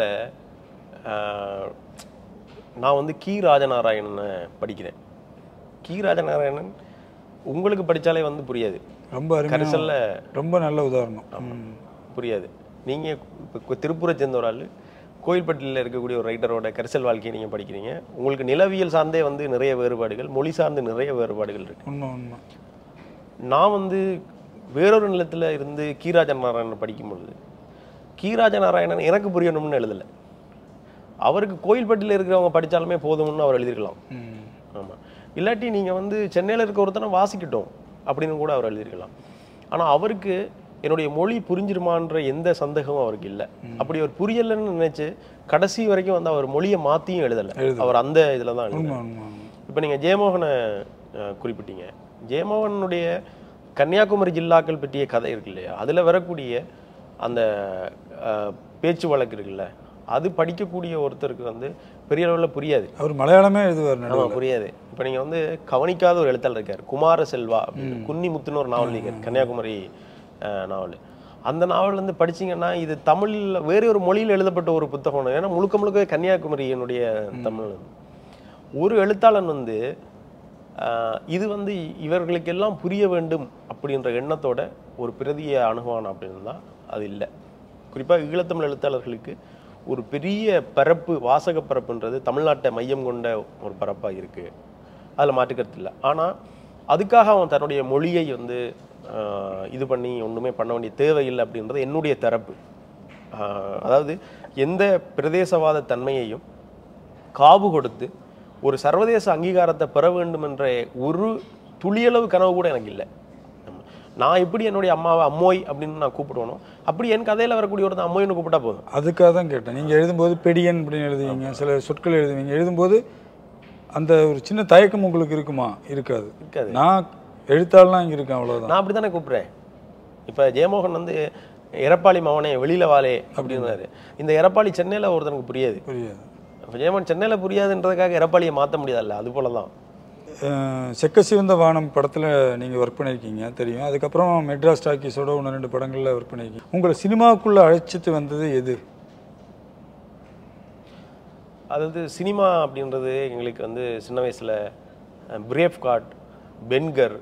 ஆஹ், நான் வந்து கி ராஜநாராயணனை படிக்கிறேன் கி ராஜநாராயணன் உங்களுக்கு படிச்சாலே வந்து புரியாது ரொம்ப அருமையான கரிசல்ல ரொம்ப நல்ல உதாரணம் ம். புரியாது நீங்க இப்போ திருப்பூரை சேர்ந்த ஒரு ஆள் கோயில்பட்டியில் இருக்கக்கூடிய ஒரு ரைட்டரோட கரிசல் வாழ்க்கையை நீங்க படிக்கிறீங்க உங்களுக்கு நிலவியல் சார்ந்தே வந்து நிறைய வேறுபாடுகள் மொழி சார்ந்து நிறைய வேறுபாடுகள் இருக்கு உண்மை உண்மை நான் வந்து வேறொரு நிலத்துல இருந்து கீராஜ நாராயணன் படிக்கும் பொழுது கீராஜ நாராயணன் எனக்கு புரியணும்னு எழுதலை அவருக்கு கோயில்பட்டியில் இருக்கிறவங்க படிச்சாலுமே போதும்னு அவர் எழுதியிருக்கலாம் ம். ஆமா இல்லாட்டி நீங்க வந்து சென்னையில இருக்க ஒருத்தனை வாசிக்கட்டும் அப்படின்னு கூட அவர் எழுதியிருக்கலாம் ஆனா அவருக்கு என்னுடைய மொழி புரிஞ்சிருமான்ற எந்த சந்தேகமும் அவருக்கு இல்லை அப்படி அவர் புரியலைன்னு நினைச்சு கடைசி வரைக்கும் வந்து அவர் மொழியை மாத்தியும் எழுதலை அவர் அந்த இதுல தான் எழுதினார். உண்மை உண்மை உண்மை. இப்போ நீங்கள் ஜெயமோகனை அஹ், குறிப்பிட்டீங்க ஜெயமோகனுடைய கன்னியாகுமரி ஜில்லாக்கள் பற்றிய கதை இருக்கு இல்லையா அதில் வரக்கூடிய அந்த அஹ், பேச்சு வழக்கு இருக்குல்ல அது படிக்கக்கூடிய ஒருத்தருக்கு வந்து பெரிய அளவில் புரியாது அவர் மலையாளமே எழுதுவார் ஆமா நடுவில் புரியாது இப்போ நீங்கள் வந்து கவனிக்காத ஒரு எழுத்தாளர் இருக்கார் குமார செல்வா அப்படின்னு குன்னி முத்துன்னு ஒரு நாவல் இருக்கார் கன்னியாகுமரி அஹ், நாவல் அந்த நாவல் வந்து படிச்சீங்கன்னா இது தமிழில் வேறு ஒரு மொழியில் எழுதப்பட்ட ஒரு புத்தகம் ஏன்னா முழுக்க முழுக்க கன்னியாகுமரியினுடைய தமிழ் ஒரு எழுத்தாளன் வந்து ஆஹ், இது வந்து இவர்களுக்கெல்லாம் புரிய வேண்டும் அப்படின்ற எண்ணத்தோட ஒரு பிரதியை அணுகுவான் அப்படின்னு தான் அது இல்லை குறிப்பாக ஈழத்தமிழ் எழுத்தாளர்களுக்கு ஒரு பெரிய பரப்பு வாசக பரப்புன்றது தமிழ்நாட்டை மையம் கொண்ட ஒரு பரப்பாக இருக்குது அதில் மாற்றுக்கிறது இல்லை ஆனால் அதுக்காக அவன் தன்னுடைய மொழியை வந்து ஆஹ், இது பண்ணி ஒன்றுமே பண்ண வேண்டிய தேவையில்லை அப்படின்றது என்னுடைய தரப்பு ஆஹ், அதாவது எந்த பிரதேசவாத தன்மையையும் காவு கொடுத்து ஒரு சர்வதேச அங்கீகாரத்தை பெற வேண்டும் என்ற ஒரு துளியளவு கனவு கூட எனக்கு இல்லை ஆமா. நான் எப்படி என்னுடைய அம்மாவை அம்மோய் அப்படின்னு நான் கூப்பிடுவேனோ அப்படி என் கதையில வரக்கூடிய ஒருத்தன் அம்மோய்னு கூப்பிட்டா போதும் அதுக்காக தான் கேட்டேன் நீங்கள் எழுதும்போது பெடியன் அப்படின்னு எழுதுவீங்க சில சொற்கள் எழுதுவீங்க எழுதும்போது அந்த ஒரு சின்ன தயக்கம் உங்களுக்கு இருக்குமா இருக்காது இருக்காது. நான் எழுத்தாளலாம் இங்கே இருக்கேன் அவ்வளோதான் நான் அப்படி தானே கூப்பிடுறேன் இப்போ ஜெயமோகன் வந்து எரப்பாளி மவனே வெளியில வாலே அப்படின்னாரு இந்த எரப்பாளி சென்னையில ஒருத்தனுக்கு புரியாது புரியாது இப்போ ஜெயமோகன் சென்னையில புரியாதுன்றதுக்காக எரப்பாளியை மாற்ற முடியாதுல்ல அது போல தான் அஹ் செக்க சிவந்த வானம் படத்தில் நீங்கள் ஒர்க் பண்ணியிருக்கீங்க தெரியும் அதுக்கப்புறம் மெட்ராஸ் டாக்கீஸோட ஒன்று ரெண்டு படங்களில் ஒர்க் பண்ணியிருக்கீங்க உங்களை சினிமாவுக்குள்ளே அழைச்சிட்டு வந்தது எது அதாவது சினிமா அப்படின்றது எங்களுக்கு வந்து சின்ன வயசுல பிரேவ் காட் பென்கர்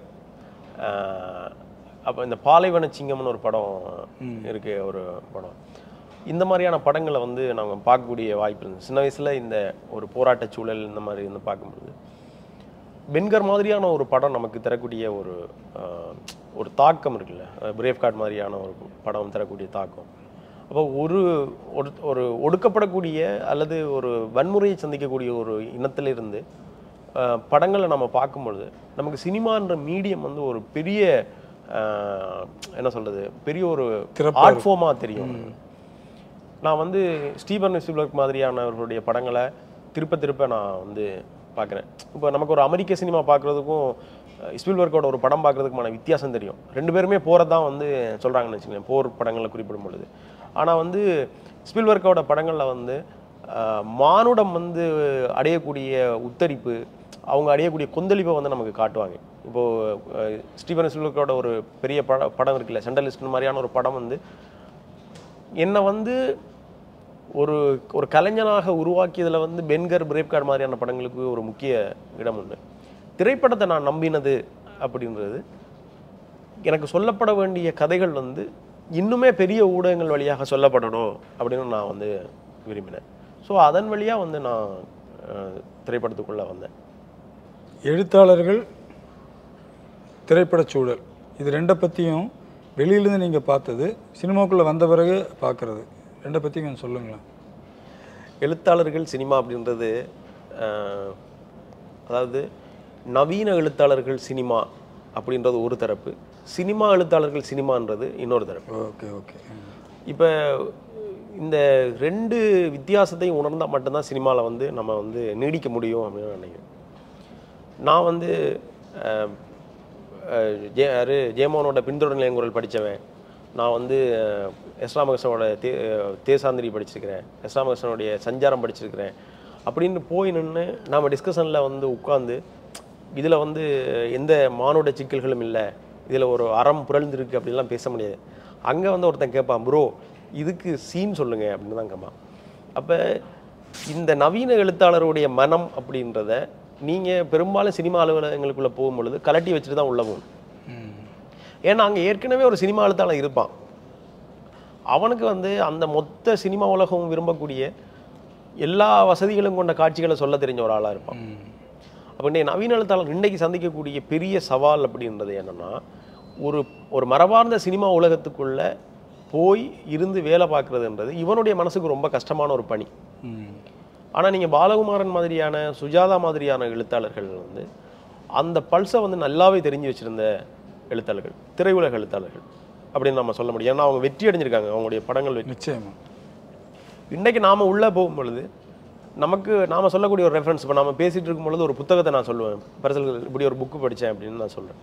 அப்போ இந்த பாலைவன சிங்கம்னு ஒரு படம் இருக்கு ஒரு படம் இந்த மாதிரியான படங்களை வந்து நாங்கள் பார்க்கக்கூடிய வாய்ப்பு இருந்தது சின்ன வயசுல இந்த ஒரு போராட்ட சூழல் இந்த மாதிரி வந்து பார்க்கும்போது பென்கர் மாதிரியான ஒரு படம் நமக்கு தரக்கூடிய ஒரு ஆஹ், ஒரு தாக்கம் இருக்குல்ல பிரேவ் கார்ட் மாதிரியான ஒரு படம் தரக்கூடிய தாக்கம் அப்போ ஒரு ஒரு ஒரு ஒடுக்கப்படக்கூடிய அல்லது ஒரு வன்முறையை சந்திக்கக்கூடிய ஒரு இனத்திலிருந்து ஆஹ், படங்களை நம்ம பார்க்கும்பொழுது நமக்கு சினிமான்ற மீடியம் வந்து ஒரு பெரிய ஆஹ், என்ன சொல்றது பெரிய ஒரு திறப்பா ஆர்ட் ஃபார்மாக தெரியும் நான் வந்து ஸ்டீபன் ஸ்பீல்பர்க் மாதிரியானவர்களுடைய படங்களை திருப்ப திருப்ப நான் வந்து பார்க்குறேன் இப்போ நமக்கு ஒரு அமெரிக்க சினிமா பார்க்குறதுக்கும் ஸ்பீல்பர்க்கோட ஒரு படம் பார்க்குறதுக்குமான வித்தியாசம் தெரியும் ரெண்டு பேருமே போரை தான் வந்து சொல்கிறாங்கன்னு வச்சுக்கோங்களேன் போர் படங்களில் குறிப்பிடும் பொழுது ஆனால் வந்து ஸ்பீல்பர்க்கோட படங்களில் வந்து அஹ், மானுடம் வந்து அடையக்கூடிய உத்தரிப்பு அவங்க அடையக்கூடிய கொந்தளிப்பை வந்து நமக்கு காட்டுவாங்க இப்போது ஸ்டீபன் ஸ்பீல்பர்க்கோட ஒரு பெரிய பட படம் இருக்குல்ல சென்ட்ரலிஸ்ட் மாதிரியான ஒரு படம் வந்து என்னை வந்து ஒரு ஒரு கலைஞனாக உருவாக்கியதுல வந்து பென்கர் பிரேப்கார்டு மாதிரியான படங்களுக்கு ஒரு முக்கிய இடம் உண்டு திரைப்படத்தை நான் நம்பினது அப்படின்றது எனக்கு சொல்லப்பட வேண்டிய கதைகள் வந்து இன்னுமே பெரிய ஊடகங்கள் வழியாக சொல்லப்படணும் அப்படின்னு நான் வந்து விரும்பினேன் ஸோ அதன் வழியாக வந்து நான் அஹ், திரைப்படத்துக்குள்ள வந்தேன் எழுத்தாளர்கள் திரைப்படச் சூழல் இது ரெண்டை பற்றியும் வெளியிலேருந்து நீங்கள் பார்த்தது சினிமாக்குள்ளே வந்த பிறகு பார்க்குறது ரெண்டை பற்றி கொஞ்சம் சொல்லுங்களேன் எழுத்தாளர்கள் சினிமா அப்படின்றது அஹ், அதாவது நவீன எழுத்தாளர்கள் சினிமா அப்படின்றது ஒரு தரப்பு சினிமா எழுத்தாளர்கள் சினிமான்றது இன்னொரு தரப்பு ஓகே ஓகே இப்போ இந்த ரெண்டு வித்தியாசத்தையும் உணர்ந்தால் மட்டும்தான் சினிமாவில் வந்து நம்ம வந்து நீடிக்க முடியும் அப்படின்னு நான் நினைக்கிறேன் நான் வந்து அஹ், அஹ், ஜெய யாரு ஜெயமோகனோட பின்தொடர் நிலையங்குரல் படித்தவன் நான் வந்து அஹ், எஸ் ராமகிருஷ்ணனோட தே அஹ், தேசாந்திரி படிச்சிருக்கிறேன் எஸ் ராமகிருஷ்ணனுடைய சஞ்சாரம் படிச்சிருக்கிறேன் அப்படின்னு போய் நின்று நாம் டிஸ்கஷனில் வந்து உட்காந்து இதில் வந்து எந்த மானுட சிக்கல்களும் இல்லை இதில் ஒரு அறம் புரழ்ந்திருக்கு அப்படின்லாம் பேச முடியாது அங்கே வந்து ஒருத்தன் கேட்பான் ப்ரோ இதுக்கு சீன் சொல்லுங்க அப்படின்னு தான் கேட்பான் அப்போ இந்த நவீன எழுத்தாளருடைய மனம் அப்படின்றத நீங்கள் பெரும்பாலும் சினிமா அலுவலகங்களுக்குள்ளே போகும் பொழுது கலட்டி வச்சுட்டு தான் உள்ள போகணும் ம். ஏன்னா அங்கே ஏற்கனவே ஒரு சினிமா எழுத்தாளர் இருப்பான் அவனுக்கு வந்து அந்த மொத்த சினிமா உலகம் விரும்பக்கூடிய எல்லா வசதிகளும் கொண்ட காட்சிகளை சொல்ல தெரிஞ்ச ஒரு ஆளாக இருப்பான் ம். அப்போ இன்றைய நவீன எழுத்தாளர் இன்றைக்கு சந்திக்கக்கூடிய பெரிய சவால் அப்படின்றது என்னன்னா ஒரு ஒரு மரபார்ந்த சினிமா உலகத்துக்குள்ள போய் இருந்து வேலை பார்க்குறதுன்றது இவனுடைய மனசுக்கு ரொம்ப கஷ்டமான ஒரு பணி ம். ஆனால் நீங்கள் பாலகுமாரன் மாதிரியான சுஜாதா மாதிரியான எழுத்தாளர்கள் வந்து அந்த பல்ஸை வந்து நல்லாவே தெரிஞ்சு வச்சிருந்த எழுத்தாளர்கள் திரையுலக எழுத்தாளர்கள் அப்படின்னு நம்ம சொல்ல முடியும் ஏன்னா அவங்க வெற்றி அடைஞ்சிருக்காங்க அவங்களுடைய படங்கள் வெற்றி நிச்சயமா இன்னைக்கு நாம உள்ளே போகும் பொழுது நமக்கு நாம சொல்லக்கூடிய ஒரு ரெஃபரன்ஸ் இப்போ நாம பேசிட்டு இருக்கும் பொழுது ஒரு புத்தகத்தை நான் சொல்லுவேன் பரிசல் இப்படி ஒரு புக்கு படித்தேன் அப்படின்னு நான் சொல்றேன்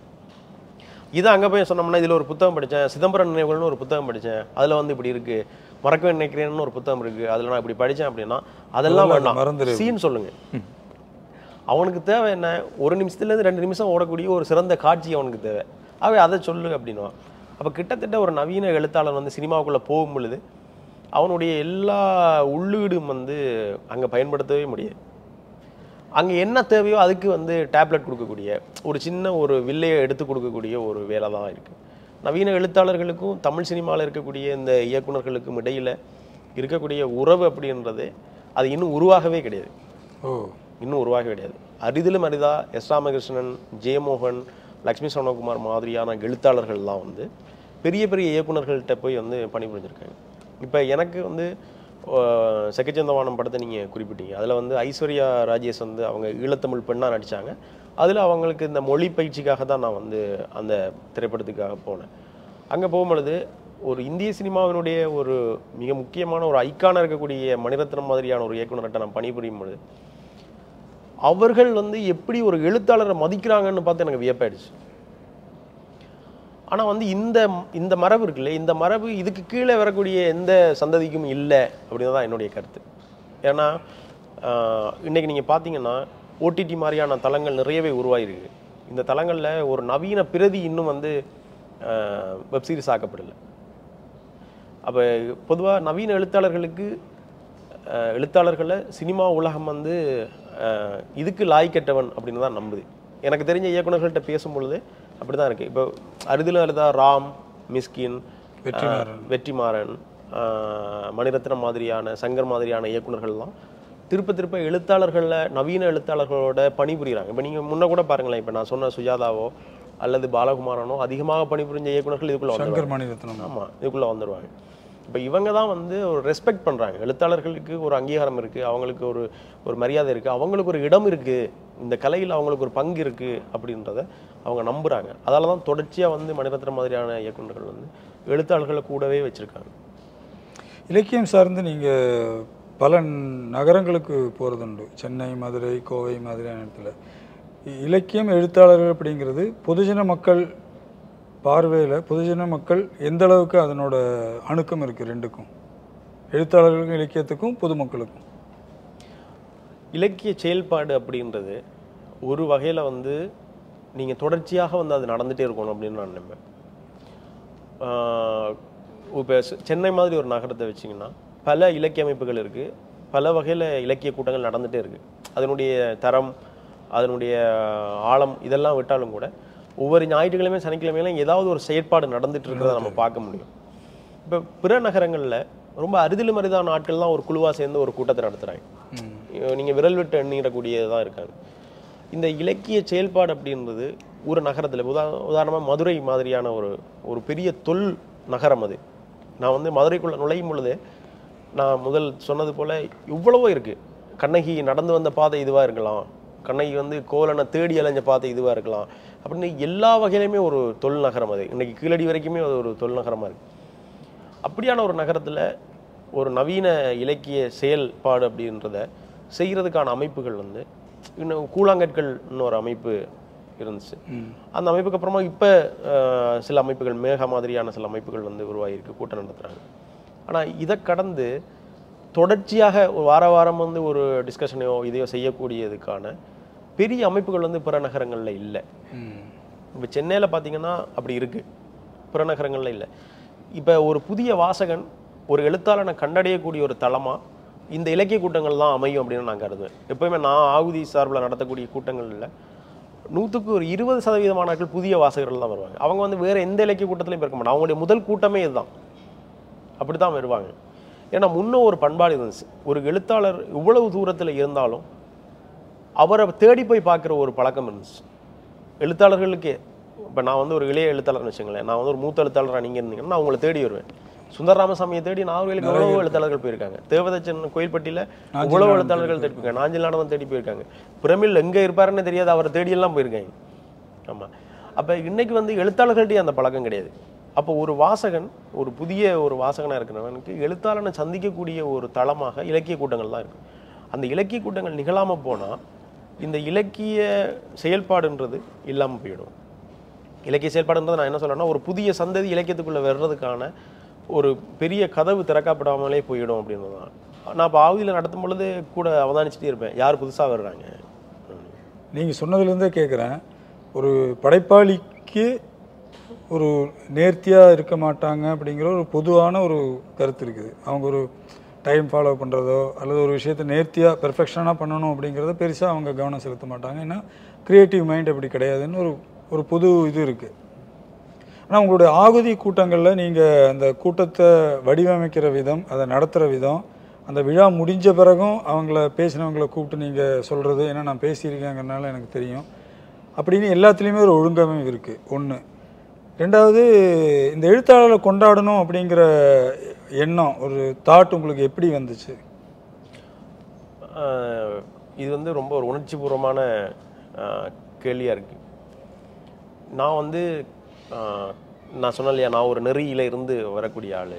இது அங்கே போய் சொன்னோம்னா இதில் ஒரு புத்தகம் படித்தேன் சிதம்பரம் நினைவுகள்னு ஒரு புத்தகம் படித்தேன் அதில் வந்து இப்படி இருக்கு மறக்கவே நினைக்கிறேன்னு ஒரு புத்தகம் இருக்கு அதில் நான் இப்படி படித்தேன் அப்படின்னா அதெல்லாம் முதல்ல அதை வேண்டாம் மறந்துரு. சீன் சொல்லுங்க அவனுக்கு தேவை என்ன ஒரு நிமிஷத்துலேருந்து ரெண்டு நிமிஷம் ஓடக்கூடிய ஒரு சிறந்த காட்சி அவனுக்கு தேவை ஆகவே அதை சொல்லு அப்படின்னுவான் அப்போ கிட்டத்தட்ட ஒரு நவீன எழுத்தாளர் வந்து சினிமாவுக்குள்ளே போகும் பொழுது அவனுடைய எல்லா உள்ளீடும் வந்து அங்கே பயன்படுத்தவே முடியாது அங்கே என்ன தேவையோ அதுக்கு வந்து டேப்லெட் கொடுக்கக்கூடிய ஒரு சின்ன ஒரு வில்லையை எடுத்து கொடுக்கக்கூடிய ஒரு வேலை தான் இருக்குது நவீன எழுத்தாளர்களுக்கும் தமிழ் சினிமாவில் இருக்கக்கூடிய இந்த இயக்குனர்களுக்கும் இடையில் இருக்கக்கூடிய உறவு அப்படின்றது அது இன்னும் உருவாகவே கிடையாது ஓ இன்னும் உருவாக கிடையாது அரிதிலும் அரிதா எஸ் ராமகிருஷ்ணன் ஜெயமோகன் லக்ஷ்மி சரணகுமார் மாதிரியான எழுத்தாளர்கள்லாம் வந்து பெரிய பெரிய இயக்குனர்கள்ட்ட போய் வந்து பணிபுரிஞ்சிருக்காங்க இப்போ எனக்கு வந்து ஆஹ், செக்கச்சந்தவானம் படத்தை நீங்கள் குறிப்பிட்டீங்க அதில் வந்து ஐஸ்வர்யா ராஜேஷ் வந்து அவங்க ஈழத்தமிழ் பெண்ணாக நடித்தாங்க அதில் அவங்களுக்கு இந்த மொழி பயிற்சிக்காக தான் நான் வந்து அந்த திரைப்படத்துக்காக போனேன் அங்கே போகும்பொழுது ஒரு இந்திய சினிமாவினுடைய ஒரு மிக முக்கியமான ஒரு ஐக்கானாக இருக்கக்கூடிய மணிரத்னம் மாதிரியான ஒரு இயக்குனர்கிட்ட நான் பணிபுரியும் பொழுது அவர்கள் வந்து எப்படி ஒரு எழுத்தாளரை மதிக்கிறாங்கன்னு பார்த்து எனக்கு வியப்பாயிடுச்சு ஆனால் வந்து இந்த இந்த மரபு இருக்குல்ல இந்த மரபு இதுக்கு கீழே வரக்கூடிய எந்த சந்ததிக்கும் இல்லை அப்படின்னு தான் என்னுடைய கருத்து ஏன்னா ஆஹ், இன்னைக்கு நீங்கள் பார்த்தீங்கன்னா ஓடிடி மாதிரியான தளங்கள் நிறையவே உருவாயிருக்கு இந்த தளங்களில் ஒரு நவீன பிரதி இன்னும் வந்து வெப்சீரிஸ் ஆக்கப்படலை அப்போ பொதுவாக நவீன எழுத்தாளர்களுக்கு அஹ், எழுத்தாளர்களை சினிமா உலகம் வந்து அஹ், இதுக்கு லாய்க்கட்டவன் அப்படின்னு தான் நம்புது எனக்கு தெரிஞ்ச இயக்குனர்கள்ட்ட பேசும் பொழுது அப்படி தான் இருக்குது இப்போ அறுதில் அறுதா ராம் மிஸ்கின் வெற்றிமாறன். அஹ், வெற்றிமாறன் அஹ், மணிரத்னம் மாதிரியான சங்கர் மாதிரியான இயக்குனர்கள்லாம் திருப்ப திருப்ப எழுத்தாளர்களில் நவீன எழுத்தாளர்களோட பணிபுரிகிறாங்க இப்போ நீங்கள் முன்ன கூட பாருங்களேன் இப்போ நான் சொன்ன சுஜாதாவோ அல்லது பாலகுமாரனோ அதிகமாக பணிபுரிஞ்ச இயக்குனர்கள் இதுக்குள்ள வந்துருவாங்க சங்கர் மணிரத்னம் ஆமா இதுக்குள்ள வந்துடுவாங்க இப்போ இவங்க தான் வந்து ஒரு ரெஸ்பெக்ட் பண்றாங்க எழுத்தாளர்களுக்கு ஒரு அங்கீகாரம் இருக்கு அவங்களுக்கு ஒரு ஒரு மரியாதை இருக்கு அவங்களுக்கு ஒரு இடம் இருக்கு இந்த கலையில் அவங்களுக்கு ஒரு பங்கு இருக்கு அப்படின்றத அவங்க நம்புறாங்க அதால தான் தொடர்ச்சியா வந்து மணிரத்னம் மாதிரியான இயக்குனர்கள் வந்து எழுத்தாளர்களை கூடவே வச்சிருக்காங்க இலக்கியம் சார்ந்து நீங்கள் பல நகரங்களுக்கு போகிறதுண்டு சென்னை மதுரை கோவை மாதிரியான இடத்துல இ- இலக்கியம் எழுத்தாளர்கள் அப்படிங்கிறது பொதுஜன மக்கள் பார்வையில் பொதுஜன மக்கள் எந்த அளவுக்கு அதனோட அணுக்கம் இருக்குது ரெண்டுக்கும் எழுத்தாளர்களுக்கும் இலக்கியத்துக்கும் பொதுமக்களுக்கும் இலக்கிய செயல்பாடு அப்படின்றது ஒரு வகையில வந்து நீங்க தொடர்ச்சியாக வந்து அது நடந்துட்டே இருக்கணும் அப்படின்னு நான் நம்புறேன் ஆஹ் இப்போ செ- சென்னை மாதிரி ஒரு நகரத்தை வச்சிங்கன்னா பல இலக்கிய அமைப்புகள் இருக்கு பல வகையில இலக்கிய கூட்டங்கள் நடந்துட்டே இருக்கு அதனுடைய தரம் அதனுடைய ஆழம் இதெல்லாம் விட்டாலும் கூட ஒவ்வொரு ஞாயிற்றுக்கிழமை சனிக்கிழமையிலும் ஏதாவது ஒரு செயற்பாடு நடந்துட்டு இருக்கிறத நம்ம பார்க்க முடியும் இப்போ பிற நகரங்கள்ல ரொம்ப அரிதிலும் அரிதான ஆட்கள் தான் ஒரு குழுவா சேர்ந்து ஒரு கூட்டத்தை நடத்துறாங்க ம். நீங்க விரல் விட்டு எண்ணிடக்கூடியதான் இருக்காங்க இந்த இலக்கிய செயல்பாடு அப்படின்றது ஒரு நகரத்துல உதா உதாரணமா மதுரை மாதிரியான ஒரு ஒரு பெரிய தொல் நகரம் அது நான் வந்து மதுரைக்குள்ள நுழையும் பொழுது நான் முதல் சொன்னது போல இவ்வளவோ இருக்கு கண்ணகி நடந்து வந்த பாதை இதுவா இருக்கலாம் கண்ணகி வந்து கோவலனை தேடி அலைஞ்ச பாதை இதுவா இருக்கலாம் அப்படின்னு எல்லா வகையிலுமே ஒரு தொல் நகரம் அது இன்னைக்கு கீழடி வரைக்குமே அது ஒரு தொல் நகரமா இருக்கு அப்படியான ஒரு நகரத்துல ஒரு நவீன இலக்கிய செயல்பாடு அப்படின்றத செய்யறதுக்கான அமைப்புகள் வந்து இன்னும் கூழாங்கற்கள்னு ஒரு அமைப்பு இருந்துச்சு ம். அந்த அமைப்புக்கு அப்புறமா இப்போ சில அமைப்புகள் மேக மாதிரியான சில அமைப்புகள் வந்து உருவாகியிருக்கு கூட்டம் நடத்துறாங்க ஆனா இதை கடந்து தொடர்ச்சியாக ஒரு வார வாரம் வந்து ஒரு டிஸ்கஷனையோ இதையோ செய்யக்கூடியதுக்கான பெரிய அமைப்புகள் வந்து பிற நகரங்கள்ல இல்லை ம். இப்போ சென்னையில் பார்த்தீங்கன்னா அப்படி இருக்கு புறநகரங்கள்ல இல்லை இப்போ ஒரு புதிய வாசகன் ஒரு எழுத்தாளனை கண்டடையக்கூடிய ஒரு தளமா இந்த இலக்கிய கூட்டங்கள் தான் அமையும் அப்படின்னு நான் கருதுவேன் எப்பவுமே நான் ஆகுதி சார்பில் நடத்தக்கூடிய கூட்டங்கள்ல நூற்றுக்கு ஒரு இருபது சதவீதமானாக்கள் புதிய வாசகர்கள் தான் வருவாங்க அவங்க வந்து வேற எந்த இலக்கிய கூட்டத்திலையும் இருக்க மாட்டாங்க அவங்களுடைய முதல் கூட்டமே இதுதான் அப்படி தான் வருவாங்க ஏன்னா முன்ன ஒரு பண்பாடு இருந்துச்சு ஒரு எழுத்தாளர் இவ்வளவு தூரத்தில் இருந்தாலும் அவரை தேடி போய் பார்க்குற ஒரு பழக்கம் இருந்துச்சு எழுத்தாளர்களுக்கே இப்போ நான் வந்து ஒரு இளைய எழுத்தாளர்னு வச்சுங்களேன் நான் வந்து ஒரு மூத்த எழுத்தாளராக நீங்கள் இருந்தீங்கன்னா நான் உங்களை தேடி வருவேன் சுந்தர ராமசாமியை தேடி நாகர்களுக்கு எவ்வளவோ எழுத்தாளர்கள் போயிருக்காங்க தேவதச்சன் கோயில்பட்டியில் இவ்வளவு எழுத்தாளர்கள் தேடி போயிருக்காங்க நாஞ்சில் நாடகம் தேடி போயிருக்காங்க பிரமிழ் எங்கே இருப்பாருன்னு தெரியாது அவரை தேடியெல்லாம் போயிருக்காங்க ஆமாம் அப்போ இன்னைக்கு வந்து எழுத்தாளர்கள்ட்டே அந்த பழக்கம் கிடையாது அப்போ ஒரு வாசகன் ஒரு புதிய ஒரு வாசகனாக இருக்கிறவனுக்கு எழுத்தாளனை சந்திக்கக்கூடிய ஒரு தளமாக இலக்கிய கூட்டங்கள் தான் இருக்கு அந்த இலக்கிய கூட்டங்கள் நிகழாமல் போனால் இந்த இலக்கிய செயல்பாடுன்றது இல்லாமல் போயிடும் இலக்கிய செயல்பாடுன்றது நான் என்ன சொல்றேன்னா ஒரு புதிய சந்ததி இலக்கியத்துக்குள்ளே வர்றதுக்கான ஒரு பெரிய கதவு திறக்கப்படாமலே போயிடும் அப்படின்றது தான் நான் இப்போ ஆவதியில் நடத்தும் பொழுது கூட அவதானிச்சுட்டே இருப்பேன் யார் புதுசாக வர்றாங்க நீங்கள் சொன்னதுலேருந்தே கேட்குறேன் ஒரு படைப்பாளிக்கு ஒரு நேர்த்தியாக இருக்க மாட்டாங்க அப்படிங்கிற ஒரு பொதுவான ஒரு கருத்து இருக்குது அவங்க ஒரு டைம் ஃபாலோ பண்ணுறதோ அல்லது ஒரு விஷயத்தை நேர்த்தியாக பெர்ஃபெக்ஷனாக பண்ணணும் அப்படிங்கிறத பெருசாக அவங்க கவனம் செலுத்த மாட்டாங்க ஏன்னா க்ரியேட்டிவ் மைண்ட் அப்படி கிடையாதுன்னு ஒரு ஒரு பொது இது இருக்குது ஆனால் உங்களுடைய ஆகுதி கூட்டங்களில் நீங்கள் அந்த கூட்டத்தை வடிவமைக்கிற விதம் அதை நடத்துகிற விதம் அந்த விழா முடிஞ்ச பிறகும் அவங்கள பேசினவங்கள கூப்பிட்டு நீங்கள் சொல்கிறது ஏன்னா நான் பேசியிருக்கேங்கிறனால எனக்கு தெரியும் அப்படின்னு எல்லாத்துலேயுமே ஒரு ஒழுங்கமைவு இருக்குது ஒன்று ரெண்டாவது இந்த எழுத்தாளரை கொண்டாடணும் அப்படிங்கிற எண்ணம் ஒரு தாட் உங்களுக்கு எப்படி வந்துச்சு ஆஹ் இது வந்து ரொம்ப ஒரு உணர்ச்சிபூர்வமான கேள்வியாக இருக்கு நான் வந்து ஆஹ் நான் சொன்னேன் இல்லையா நான் ஒரு நெறியில இருந்து வரக்கூடிய ஆள்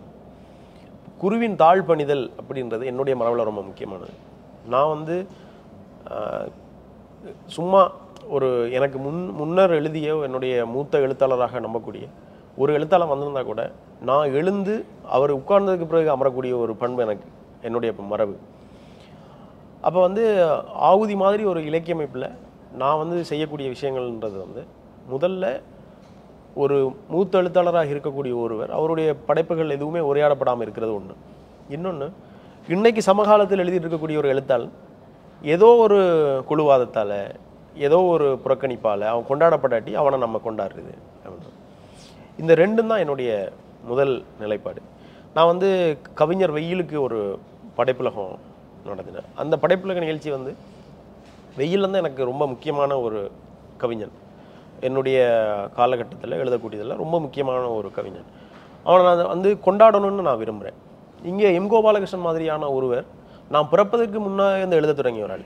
குருவின் தாழ் பணிதல் அப்படின்றது என்னுடைய மரபில் ரொம்ப முக்கியமானது நான் வந்து ஆஹ் சும்மா ஒரு எனக்கு முன் முன்னர் எழுதிய என்னுடைய மூத்த எழுத்தாளராக நம்பக்கூடிய ஒரு எழுத்தாளர் வந்திருந்தா கூட நான் எழுந்து அவர் உட்கார்ந்ததுக்கு பிறகு அமரக்கூடிய ஒரு பண்பு எனக்கு என்னுடைய மரபு அப்போ வந்து ஆகுதி மாதிரி ஒரு இலக்கிய அமைப்பில் நான் வந்து செய்யக்கூடிய விஷயங்கள்ன்றது வந்து முதல்ல ஒரு மூத்த எழுத்தாளராக இருக்கக்கூடிய ஒருவர் அவருடைய படைப்புகள் எதுவுமே உரையாடப்படாமல் இருக்கிறது ஒன்று இன்னொன்று இன்னைக்கு சமகாலத்தில் எழுதிட்டு இருக்கக்கூடிய ஒரு எழுத்தாளன் ஏதோ ஒரு குழுவாதத்தால் ஏதோ ஒரு புறக்கணிப்பால் அவன் கொண்டாடப்படாட்டி அவனை நம்ம கொண்டாடுறது அவ்வளவுதான். இந்த ரெண்டும் தான் என்னுடைய முதல் நிலைப்பாடு நான் வந்து கவிஞர் வெயிலுக்கு ஒரு படைப்புலகம் நடத்தினேன் அந்த படைப்புலக நிகழ்ச்சி வந்து வெயில் வந்து எனக்கு ரொம்ப முக்கியமான ஒரு கவிஞன் என்னுடைய காலகட்டத்தில் எழுதக்கூடியதில் ரொம்ப முக்கியமான ஒரு கவிஞன் அவனை நான் வந்து கொண்டாடணும்னு நான் விரும்புகிறேன் இங்கே எம் கோபாலகிருஷ்ணன் மாதிரியான ஒருவர் நான் பிறப்பதற்கு முன்னாடி இருந்து எழுத தொடங்கிய ஒரு ஆள்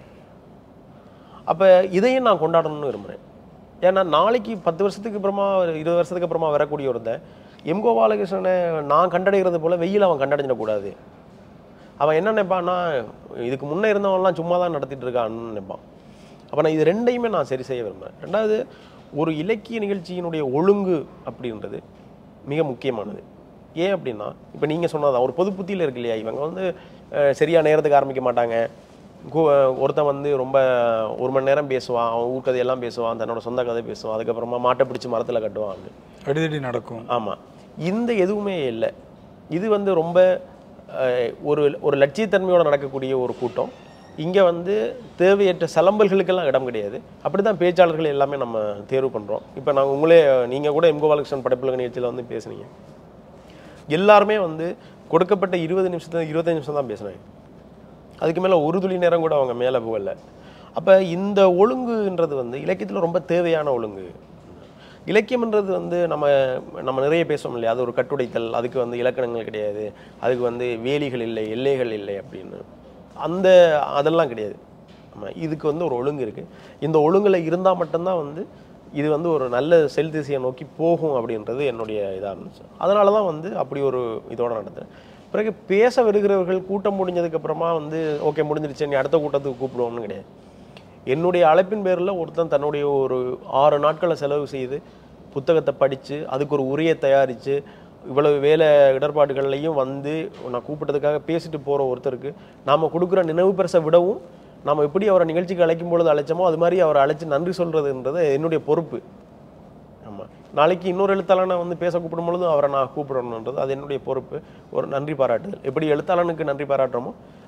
அப்போ இதையும் நான் கொண்டாடணும்னு விரும்புகிறேன் ஏன்னா நாளைக்கு பத்து வருஷத்துக்கு அப்புறமா ஒரு இருபது வருஷத்துக்கு அப்புறமா வரக்கூடிய ஒருத்தன் எம் கோபாலகிருஷ்ணனை நான் கண்டடைகிறது போல வெயில் அவன் கண்டடைஞ்சிடக்கூடாது அவன் என்ன நினைப்பான்னா இதுக்கு முன்னே இருந்தவன்லாம் சும்மா தான் நடத்திட்டு இருக்கான்னு நினைப்பான் அப்போ நான் இது ரெண்டையுமே நான் சரி செய்ய விரும்புகிறேன் ரெண்டாவது ஒரு இலக்கிய நிகழ்ச்சியினுடைய ஒழுங்கு அப்படின்றது மிக முக்கியமானது ஏன் அப்படின்னா இப்போ நீங்கள் சொன்னதான் ஒரு பொது புத்தியில் இருக்கு இல்லையா இவங்க வந்து அஹ், சரியா நேரத்துக்கு ஆரம்பிக்க மாட்டாங்க கு- ஒருத்தன் வந்து ரொம்ப ஒரு மணி நேரம் பேசுவான் அவன் ஊர் கதையெல்லாம் பேசுவான் தன்னோட சொந்த கதை பேசுவான் அதுக்கப்புறமா மாட்டை பிடிச்சி மரத்தில் கட்டுவான் அப்படின்னு அடிதடி நடக்கும் ஆமாம் இந்த எதுவுமே இல்லை இது வந்து ரொம்ப அஹ், ஒரு ஒரு லட்சியத்தன்மையோட நடக்கக்கூடிய ஒரு கூட்டம் இங்கே வந்து தேவையற்ற சலம்பல்களுக்கெல்லாம் இடம் கிடையாது அப்படி தான் பேச்சாளர்கள் எல்லாமே நம்ம தேர்வு பண்ணுறோம் இப்போ நான் உங்களே நீங்கள் கூட எம் கோபாலகிருஷ்ணன் படைப்புலக நிகழ்ச்சியில் வந்து பேசுனீங்க எல்லாருமே வந்து கொடுக்கப்பட்ட இருபது நிமிஷத்துல இருபத்தஞ்சு நிமிஷம் தான் பேசுனாங்க அதுக்கு மேலே ஒரு துளி நேரம் கூட அவங்க மேலே போகல அப்போ இந்த ஒழுங்குன்றது வந்து இலக்கியத்தில் ரொம்ப தேவையான ஒழுங்கு இலக்கியம்ன்றது வந்து நம்ம நம்ம நிறைய பேசுவோம் இல்லையா அது ஒரு கட்டுடைத்தல் அதுக்கு வந்து இலக்கணங்கள் கிடையாது அதுக்கு வந்து வேலிகள் இல்லை எல்லைகள் இல்லை அப்படின்னு அந்த அதெல்லாம் கிடையாது ஆமா இதுக்கு வந்து ஒரு ஒழுங்கு இருக்குது இந்த ஒழுங்குல இருந்தால் மட்டும்தான் வந்து இது வந்து ஒரு நல்ல செல் திசையை நோக்கி போகும் அப்படின்றது என்னுடைய இதாக இருந்துச்சு அதனால தான் வந்து அப்படி ஒரு இதோட நடந்தேன் பிறகு பேச வருகிறவர்கள் கூட்டம் முடிஞ்சதுக்கு அப்புறமா வந்து ஓகே முடிஞ்சிருச்சு நீ அடுத்த கூட்டத்துக்கு கூப்பிடுவோம்னு கிடையாது என்னுடைய அழைப்பின் பேரில் ஒருத்தன் தன்னுடைய ஒரு ஆறு நாட்களை செலவு செய்து புத்தகத்தை படித்து அதுக்கு ஒரு உரையை தயாரித்து இவ்வளவு வேலை இடர்பாடுகள்லையும் வந்து நான் கூப்பிட்டதுக்காக பேசிட்டு போகிற ஒருத்தருக்கு நாம் கொடுக்குற நினைவு பரிசை விடவும் நம்ம எப்படி அவரை நிகழ்ச்சிக்கு அழைக்கும் பொழுது அழைச்சோமோ அது மாதிரி அவரை அழைச்சி நன்றி சொல்கிறதுன்றது என்னுடைய பொறுப்பு ஆமாம் நாளைக்கு இன்னொரு எழுத்தாளனை வந்து பேச கூப்பிடும் பொழுது அவரை நான் கூப்பிடணுன்றது அது என்னுடைய பொறுப்பு ஒரு நன்றி பாராட்டுதல் எப்படி எழுத்தாளனுக்கு நன்றி பாராட்டுறோமோ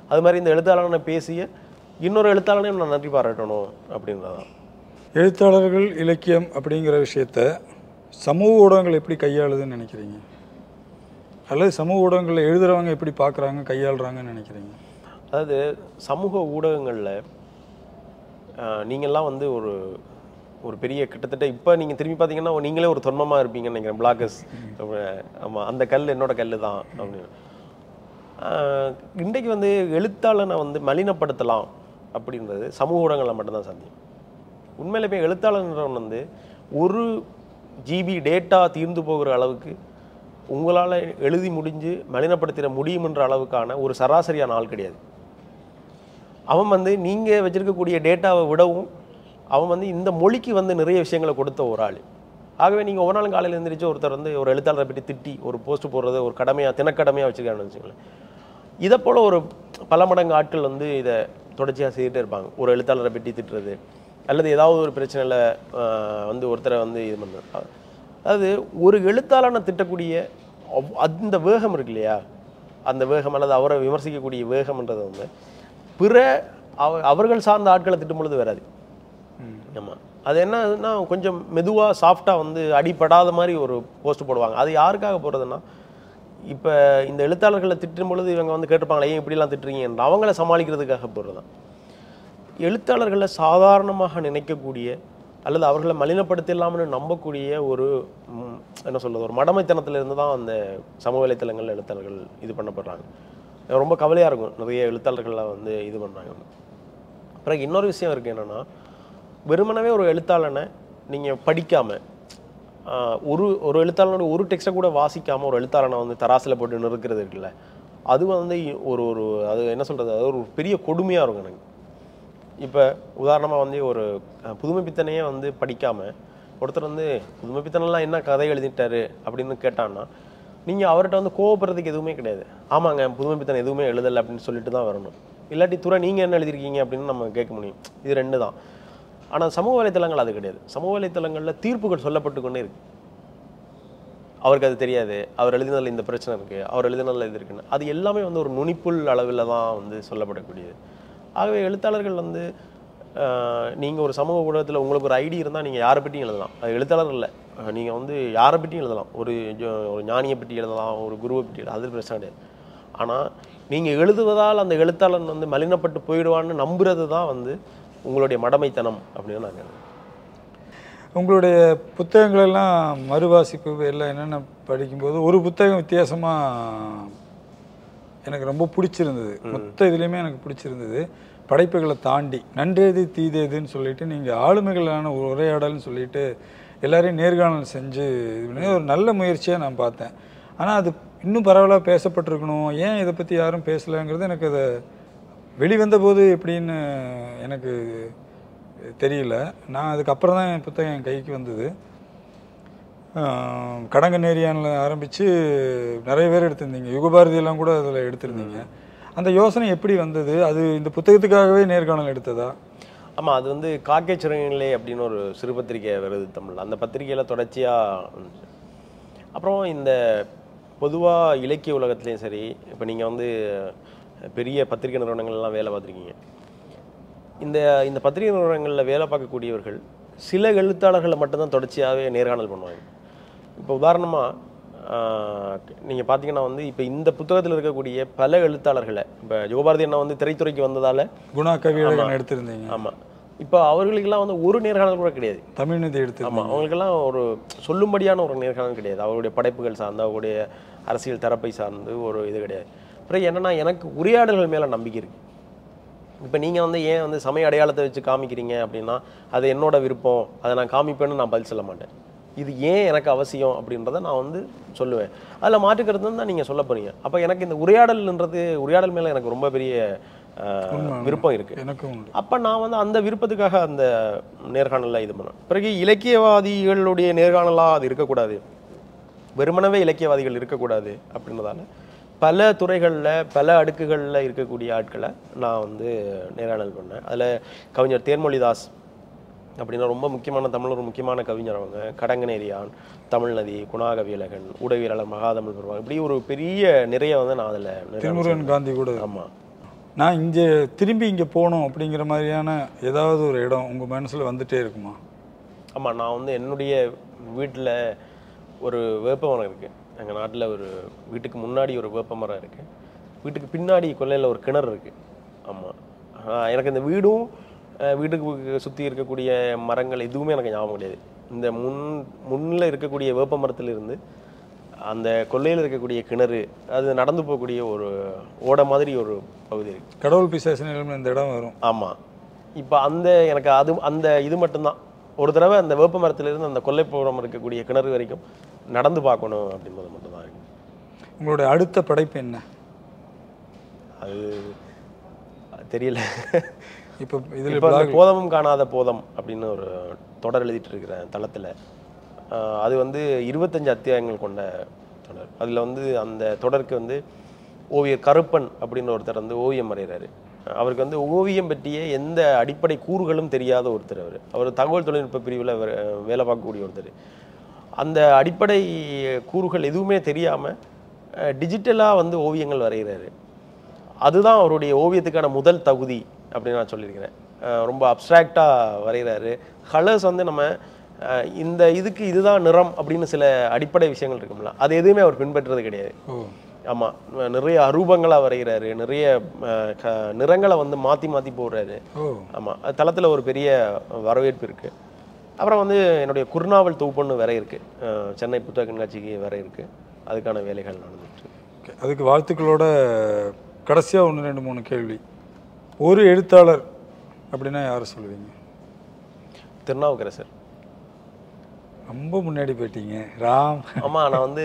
அது மாதிரி இந்த எழுத்தாளனை பேசிய இன்னொரு எழுத்தாளனையும் நான் நன்றி பாராட்டணும் அப்படின்றதான் எழுத்தாளர்கள் இலக்கியம் அப்படிங்கிற விஷயத்த சமூக ஊடகங்கள் எப்படி கையாளுதுன்னு நினைக்கிறீங்க அல்லது சமூக ஊடகங்களில் எழுதுறவங்க எப்படி பார்க்குறாங்க கையாளுறாங்கன்னு நினைக்கிறீங்க அதாவது சமூக ஊடகங்களில் நீங்கள்லாம் வந்து ஒரு ஒரு பெரிய கிட்டத்தட்ட இப்போ நீங்கள் திரும்பி பார்த்தீங்கன்னா நீங்களே ஒரு தொன்மமாக இருப்பீங்கன்னு நினைக்கிறேன் பிளாகர்ஸ் ஆமாம் அந்த கல் என்னோட கல் தான் அப்படின்னு ஆஹ் இன்றைக்கு வந்து எழுத்தாளனை வந்து மலினப்படுத்தலாம் அப்படின்றது சமூக ஊடகங்களில் மட்டும்தான் சாத்தியம் உண்மையில போய் எழுத்தாளன்றவன் வந்து ஒரு ஜிபி டேட்டா தீர்ந்து போகிற அளவுக்கு உங்களால் எழுதி முடிஞ்சு மலினப்படுத்திட முடியும்ன்ற அளவுக்கான ஒரு சராசரியான ஆள் கிடையாது அவன் வந்து நீங்கள் வச்சிருக்கக்கூடிய டேட்டாவை விடவும் அவன் வந்து இந்த மொழிக்கு வந்து நிறைய விஷயங்களை கொடுத்த ஒரு ஆள் ஆகவே நீங்கள் ஒவ்வொரு நாளும் காலையில் எழுந்திரிச்சு ஒருத்தர் வந்து ஒரு எழுத்தாளரை பற்றி திட்டி ஒரு போஸ்ட் போடுறது ஒரு கடமையாக தினக்கடமையாக வச்சுருக்காருன்னு வச்சுங்களேன் இதை போல் ஒரு பல மடங்கு ஆட்கள் வந்து இதை தொடர்ச்சியாக செய்துட்டே இருப்பாங்க ஒரு எழுத்தாளரை பற்றி திட்டுறது அல்லது ஏதாவது ஒரு பிரச்சனையில் வந்து ஒருத்தரை வந்து இது பண்ணுறது அதாவது ஒரு எழுத்தாளனை திட்டக்கூடிய அவ்- அந்த வேகம் இருக்கு இல்லையா அந்த வேகம் அல்லது அவரை விமர்சிக்கக்கூடிய வேகம்ன்றது வந்து பிற அவ அவர்கள் சார்ந்த ஆட்களை திட்டும் பொழுது வராது ஆமாம் அது என்னன்னா கொஞ்சம் மெதுவாக சாஃப்டாக வந்து அடிபடாத மாதிரி ஒரு போஸ்ட் போடுவாங்க அது யாருக்காக போடுறதுன்னா இப்போ இந்த எழுத்தாளர்களை திட்டும் பொழுது இவங்க வந்து கேட்டிருப்பாங்களே ஏன் இப்படிலாம் திட்டுறீங்க அவங்கள சமாளிக்கிறதுக்காக போடுறதுதான் எழுத்தாளர்களை சாதாரணமாக நினைக்கக்கூடிய அல்லது அவர்களை மலினப்படுத்திடலாம்னு நம்பக்கூடிய ஒரு ம், என்ன சொல்றது ஒரு மடமைத்தனத்திலிருந்து தான் அந்த சமூக வலைத்தளங்கள் எழுத்தாளர்கள் இது பண்ணப்படுறாங்க எனக்கு ரொம்ப கவலையாக இருக்கும் நிறைய எழுத்தாளர்களை வந்து இது பண்ணுறாங்க பிறகு இன்னொரு விஷயம் இருக்குது என்னென்னா வெறுமனவே ஒரு எழுத்தாளனை நீங்கள் படிக்காமல் ஒரு ஒரு எழுத்தாளனோட ஒரு டெக்ஸ்ட்டை கூட வாசிக்காமல் ஒரு எழுத்தாளனை வந்து தராசில் போட்டு நிறுக்கிறது இருக்குல்ல அது வந்து ஒரு ஒரு அது என்ன சொல்கிறது அது ஒரு பெரிய கொடுமையாக இருக்கும் எனக்கு இப்போ உதாரணமாக வந்து ஒரு அஹ், புதுமை பித்தனையே வந்து படிக்காமல் ஒருத்தர் வந்து புதுமை பித்தனெல்லாம் என்ன கதை எழுதிட்டாரு அப்படின்னு கேட்டான்னா நீங்கள் அவர்கிட்ட வந்து கோவப்படுறதுக்கு எதுவுமே கிடையாது ஆமாங்க புதுமை பித்தன் எதுவுமே எழுதலை அப்படின்னு சொல்லிட்டு தான் வரணும் இல்லாட்டி துறை நீங்கள் என்ன எழுதிருக்கீங்க அப்படின்னு நம்ம கேட்க முடியும் இது ரெண்டு தான் ஆனால் சமூக வலைத்தளங்கள் அது கிடையாது சமூக வலைத்தளங்களில் தீர்ப்புகள் சொல்லப்பட்டு கொண்டே இருக்கு அவருக்கு அது தெரியாது அவர் எழுதினதில் இந்த பிரச்சனை இருக்குது அவர் எழுதினதில் இது இருக்குன்னு அது எல்லாமே வந்து ஒரு நுனிப்புள் அளவில் தான் வந்து சொல்லப்படக்கூடியது ஆகவே எழுத்தாளர்கள் வந்து நீங்கள் ஒரு சமூக ஊடகத்தில் உங்களுக்கு ஒரு ஐடி இருந்தால் நீங்கள் யாரை பற்றியும் எழுதலாம் அது எழுத்தாளர் இல்லை நீங்கள் வந்து யாரை பற்றியும் எழுதலாம் ஒரு ஜ- ஒரு ஞானியை பற்றி எழுதலாம் ஒரு குருவை பற்றி எழுதலாம் அது பிரச்சனை கிடையாது ஆனால் நீங்கள் எழுதுவதால் அந்த எழுத்தாளன் வந்து மலினப்பட்டு போயிடுவான்னு நம்புறது தான் வந்து உங்களுடைய மடமைத்தனம் அப்படின்னு நான் நினைக்கிறேன் உங்களுடைய புத்தகங்கள் எல்லாம் மறுவாசிப்பு எல்லாம் என்னென்ன படிக்கும்போது ஒரு புத்தகம் வித்தியாசமாக எனக்கு ரொம்ப பிடிச்சிருந்தது மொத்த இதுலேயுமே எனக்கு பிடிச்சிருந்தது படைப்புகளை தாண்டி நன்றேது தீதேதுன்னு சொல்லிட்டு நீங்கள் ஆளுமைகளான ஒரு உரையாடல்னு சொல்லிட்டு எல்லாரையும் நேர்காணல் செஞ்சு இது பண்ணி ஒரு நல்ல முயற்சியாக நான் பார்த்தேன் ஆனால் அது இன்னும் பரவலாக பேசப்பட்டிருக்கணும் ஏன் இதை பற்றி யாரும் பேசலைங்கிறது எனக்கு அதை வெளிவந்த போது எப்படின்னு எனக்கு தெரியல நான் அதுக்கப்புறம் தான் என் புத்தகம் என் கைக்கு வந்தது ஆஹ் கடங்க நேரியானில் ஆரம்பித்து நிறைய பேர் எடுத்திருந்தீங்க யுகபாரதி எல்லாம் கூட அதில் எடுத்திருந்தீங்க அந்த யோசனை எப்படி வந்தது அது இந்த புத்தகத்துக்காகவே நேர்காணல் எடுத்ததா ஆமாம் அது வந்து காக்கை சிறங்கிலே அப்படின்னு ஒரு சிறு பத்திரிகை வருது தமிழ் அந்த பத்திரிகையில் தொடர்ச்சியாக அப்புறம் இந்த பொதுவாக இலக்கிய உலகத்துலேயும் சரி இப்போ நீங்கள் வந்து பெரிய பத்திரிகை நிறுவனங்கள்லாம் வேலை பார்த்துருக்கீங்க இந்த இந்த பத்திரிகை நிறுவனங்களில் வேலை பார்க்கக்கூடியவர்கள் சில எழுத்தாளர்களை மட்டும்தான் தொடர்ச்சியாகவே நேர்காணல் பண்ணுவாங்க இப்போ உதாரணமாக நீங்கள் பார்த்தீங்கன்னா வந்து இப்போ இந்த புத்தகத்தில் இருக்கக்கூடிய பல எழுத்தாளர்களை இப்போ யுகபாரதி அண்ணா வந்து திரைத்துறைக்கு வந்ததால் குணா கவியழகன் எடுத்திருந்தீங்க ஆமாம் இப்போ அவர்களுக்கெல்லாம் வந்து ஒரு நேர்காணல் கூட கிடையாது தமிழ்நிதி எடுத்திருந்தீங்க ஆமாம் அவங்களுக்கெல்லாம் ஒரு சொல்லும்படியான ஒரு நேர்காணல் கிடையாது அவருடைய படைப்புகள் சார்ந்து அவருடைய அரசியல் தரப்பை சார்ந்து ஒரு இது கிடையாது அப்புறம் என்னன்னா எனக்கு உரையாடல்கள் மேலே நம்பிக்கை இருக்கு இப்போ நீங்கள் வந்து ஏன் வந்து சமய அடையாளத்தை வச்சு காமிக்கிறீங்க அப்படின்னா அது என்னோட விருப்பம் அதை நான் காமிப்பேன்னு நான் பதில் சொல்ல மாட்டேன் இது ஏன் எனக்கு அவசியம் அப்படின்றத நான் வந்து சொல்லுவேன் அதில் மாற்றுக்கிறது தான் நீங்கள் சொல்ல போறீங்க அப்போ எனக்கு இந்த உரையாடல்ன்றது உரையாடல் மேலே எனக்கு ரொம்ப பெரிய அஹ், விருப்பம் இருக்குது எனக்கும் உண்டு அப்போ நான் வந்து அந்த விருப்பத்துக்காக அந்த நேர்காணலில் இது பண்ணேன் பிறகு இலக்கியவாதிகளுடைய நேர்காணலாக அது இருக்கக்கூடாது வெறுமனவே இலக்கியவாதிகள் இருக்கக்கூடாது அப்படின்றதால பல துறைகளில் பல அடுக்குகளில் இருக்கக்கூடிய ஆட்களை நான் வந்து நேர்காணல் பண்ணேன் அதில் கவிஞர் தேன்மொழிதாஸ் அப்படின்னா ரொம்ப முக்கியமான தமிழ் ஒரு முக்கியமான கவிஞர் அவங்க கடங்கநேரியான் தமிழ்நதி குணாகவியலகன் ஊடகவியலாளர் மகாதமிழ் பெருமாள் இப்படி ஒரு பெரிய நிறைய வந்து நான் அதில் திருமுருகன் காந்தி கூட ஆமாம் நான் இங்கே திரும்பி இங்கே போகணும் அப்படிங்கிற மாதிரியான ஏதாவது ஒரு இடம் உங்கள் மனசில் வந்துட்டே இருக்குமா ஆமாம் நான் வந்து என்னுடைய வீட்டில் ஒரு வேப்ப மரம் இருக்குது எங்கள் நாட்டில் ஒரு வீட்டுக்கு முன்னாடி ஒரு வேப்ப மரம் இருக்குது வீட்டுக்கு பின்னாடி கொல்லையில் ஒரு கிணறு இருக்குது ஆமாம் எனக்கு இந்த வீடும் அஹ், வீட்டுக்கு சுற்றி இருக்கக்கூடிய மரங்கள் எதுவுமே எனக்கு ஞாபகம் கிடையாது இந்த முன் முன்னில் இருக்கக்கூடிய வேப்ப மரத்திலிருந்து அந்த கொல்லையில் இருக்கக்கூடிய கிணறு அது நடந்து போகக்கூடிய ஒரு ஓடை மாதிரி ஒரு பகுதி இருக்குது கடவுள் பிசாசு நிலைமை இந்த இடம் வரும் ஆமாம் இப்போ அந்த எனக்கு அது அந்த இது மட்டும்தான் ஒரு தடவை அந்த வேப்ப மரத்திலிருந்து அந்த கொல்லைப்புறம் இருக்கக்கூடிய கிணறு வரைக்கும் நடந்து பார்க்கணும் அப்படின்றது மட்டும்தான் இருக்கு உங்களுடைய அடுத்த படைப்பு என்ன அது அது தெரியல இப்போ இதில் இப்போ அந்த போதமும் காணாத போதம் அப்படின்னு ஒரு தொடர் எழுதிட்டு இருக்கிறேன் தளத்தில் அது வந்து இருபத்தஞ்சு அத்தியாயங்கள் கொண்ட தொடர் அதில் வந்து அந்த தொடருக்கு வந்து ஓவியர் கருப்பன் அப்படின்னு ஒருத்தர் வந்து ஓவியம் வரைகிறாரு அவருக்கு வந்து ஓவியம் பற்றிய எந்த அடிப்படை கூறுகளும் தெரியாத ஒருத்தர் அவர் அவர் தகவல் தொழில்நுட்ப பிரிவில் வேலை பார்க்கக்கூடிய ஒருத்தர் அந்த அடிப்படை கூறுகள் எதுவுமே தெரியாமல் டிஜிட்டலாக வந்து ஓவியங்கள் வரைகிறாரு அதுதான் அவருடைய ஓவியத்துக்கான முதல் தகுதி அப்படின்னு நான் சொல்லியிருக்கிறேன் அஹ் ரொம்ப அப்ட்ராக்டாக வரைகிறாரு கலர்ஸ் வந்து நம்ம அஹ் இந்த இதுக்கு இதுதான் நிறம் அப்படின்னு சில அடிப்படை விஷயங்கள் இருக்கும்ல அது எதுவுமே அவர் பின்பற்றுறது கிடையாது ஓ ஆமாம் நிறைய அரூபங்களாக வரைகிறாரு நிறைய அஹ், க- நிறங்களை வந்து மாற்றி மாற்றி போடுறாரு ஓ ஆமாம் அது தளத்தில் ஒரு பெரிய வரவேற்பு இருக்குது அப்புறம் வந்து என்னுடைய குறுநாவல் தொகுப்புன்னு வேற இருக்குது அஹ் சென்னை புத்தக கண்காட்சிக்கு வேற இருக்குது அதுக்கான வேலைகள் நடந்துட்டு இருக்கு. ஓகே அதுக்கு வாழ்த்துக்களோட கடைசியாக ஒன்று ரெண்டு மூணு கேள்வி ஒரு எழுத்தாளர் அப்படின்னா யாரை சொல்லுவீங்க திருநாவுக்கரசர் ரொம்ப முன்னாடி போயிட்டீங்க ராம் ஆமா நான் வந்து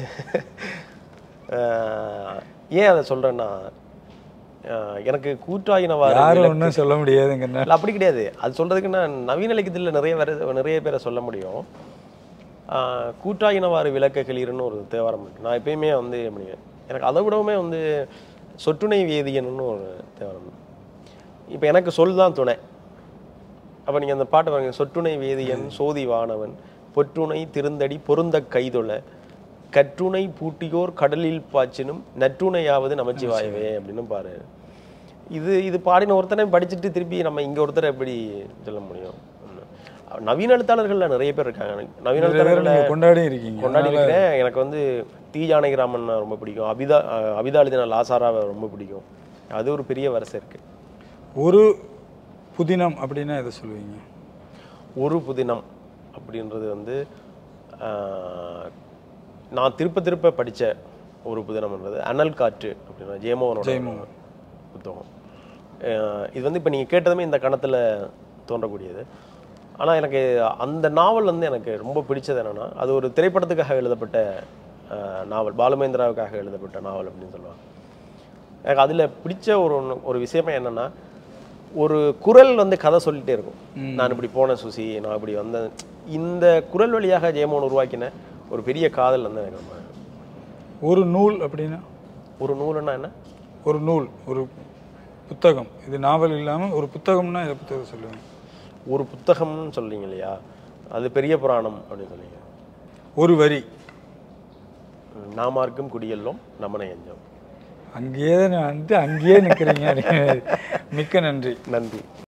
அஹ், ஏன் அதை சொல்றேன்னா அஹ், எனக்கு கூட்டாயினவாறு யாரும் ஒன்றும் சொல்ல முடியாதுங்கண்ணா இல்ல, அப்படி கிடையாது அது சொல்றதுக்கு நான் நவீன இலக்கியத்தில் நிறைய பேர் நிறைய பேரை சொல்ல முடியும் ஆஹ் கூட்டாயினவாறு விளக்க கிளீர்னு ஒரு தேவாரம் இருக்கு நான் எப்பயுமே வந்து எப்படி எனக்கு அதை விடவுமே வந்து சொட்டுணை வேதியன்னு ஒரு தேவாரம் இப்போ எனக்கு சொல் தான் துணை அப்போ நீங்கள் அந்த பாட்டு பாருங்க சொட்டுணை வேதியன் சோதி வானவன் பொற்றுணை திருந்தடி பொருந்த கைதொழ கற்றுணை பூட்டியோர் கடலில் பாய்ச்சினும் நற்றுணையாவது நமச்சிவாயவே அப்படின்னு பாரு இது இது பாடின ஒருத்தனை படிச்சுட்டு திருப்பி நம்ம இங்க ஒருத்தரை எப்படி சொல்ல முடியும் நவீன எழுத்தாளர்கள்ல நிறைய பேர் இருக்காங்க எனக்கு நவீன எழுத்தாளர்கள்ல நீங்கள் கொண்டாடி இருக்கீங்க கொண்டாடி இருக்கிறேன் எனக்கு வந்து டி ஜானகிராமன் ரொம்ப பிடிக்கும் அபிதா அஹ் அபிதா எழுதின லாசாராவை ரொம்ப பிடிக்கும் அது ஒரு பெரிய வரிசை இருக்கு ஒரு புதினம் அப்படின்னா எதை சொல்லுவீங்க ஒரு புதினம் அப்படின்றது வந்து ஆஹ், நான் திருப்ப திருப்ப படிச்ச ஒரு புதினம்ன்றது அனல் காற்று அப்படின்னா ஜெயமோகனோட ஜெயமோகன். புத்தகம் ஆஹ், இது வந்து இப்போ நீங்கள் கேட்டதுமே இந்த கணத்தில் தோன்றக்கூடியது ஆனால் எனக்கு அந்த நாவல் வந்து எனக்கு ரொம்ப பிடிச்சது என்னன்னா அது ஒரு திரைப்படத்துக்காக எழுதப்பட்ட ஆஹ், நாவல் பாலுமேந்திராவுக்காக எழுதப்பட்ட நாவல் அப்படின்னு சொல்லுவாங்க எனக்கு அதில் பிடிச்ச ஒரு ஒண்ணு- ஒரு விஷயமே என்னன்னா ஒரு குரல் வந்து கதை சொல்லிட்டே இருக்கும் நான் இப்படி போனேன் சுசி நான் இப்படி வந்தேன் இந்த குரல் வழியாக ஜெயமோகன் உருவாக்கின ஒரு பெரிய காதல் வந்து எனக்கு ரொம்ப ஒரு நூல் அப்படின்னா ஒரு நூலுன்னா என்ன ஒரு நூல் ஒரு புத்தகம் இது நாவல் இல்லாமல் ஒரு புத்தகம்னா இதை புத்தகம் சொல்லுவேன் ஒரு புத்தகம்னு சொல்றீங்க இல்லையா அது பெரிய புராணம் அப்படின்னு சொல்றீங்க ஒரு வரி நாமார்க்கும் குடியெல்லோம் நமனை எஞ்சம் அங்கேயே தான் வந்துட்டு அங்கேயே நிற்கிறீங்க மிக்க நன்றி நன்றி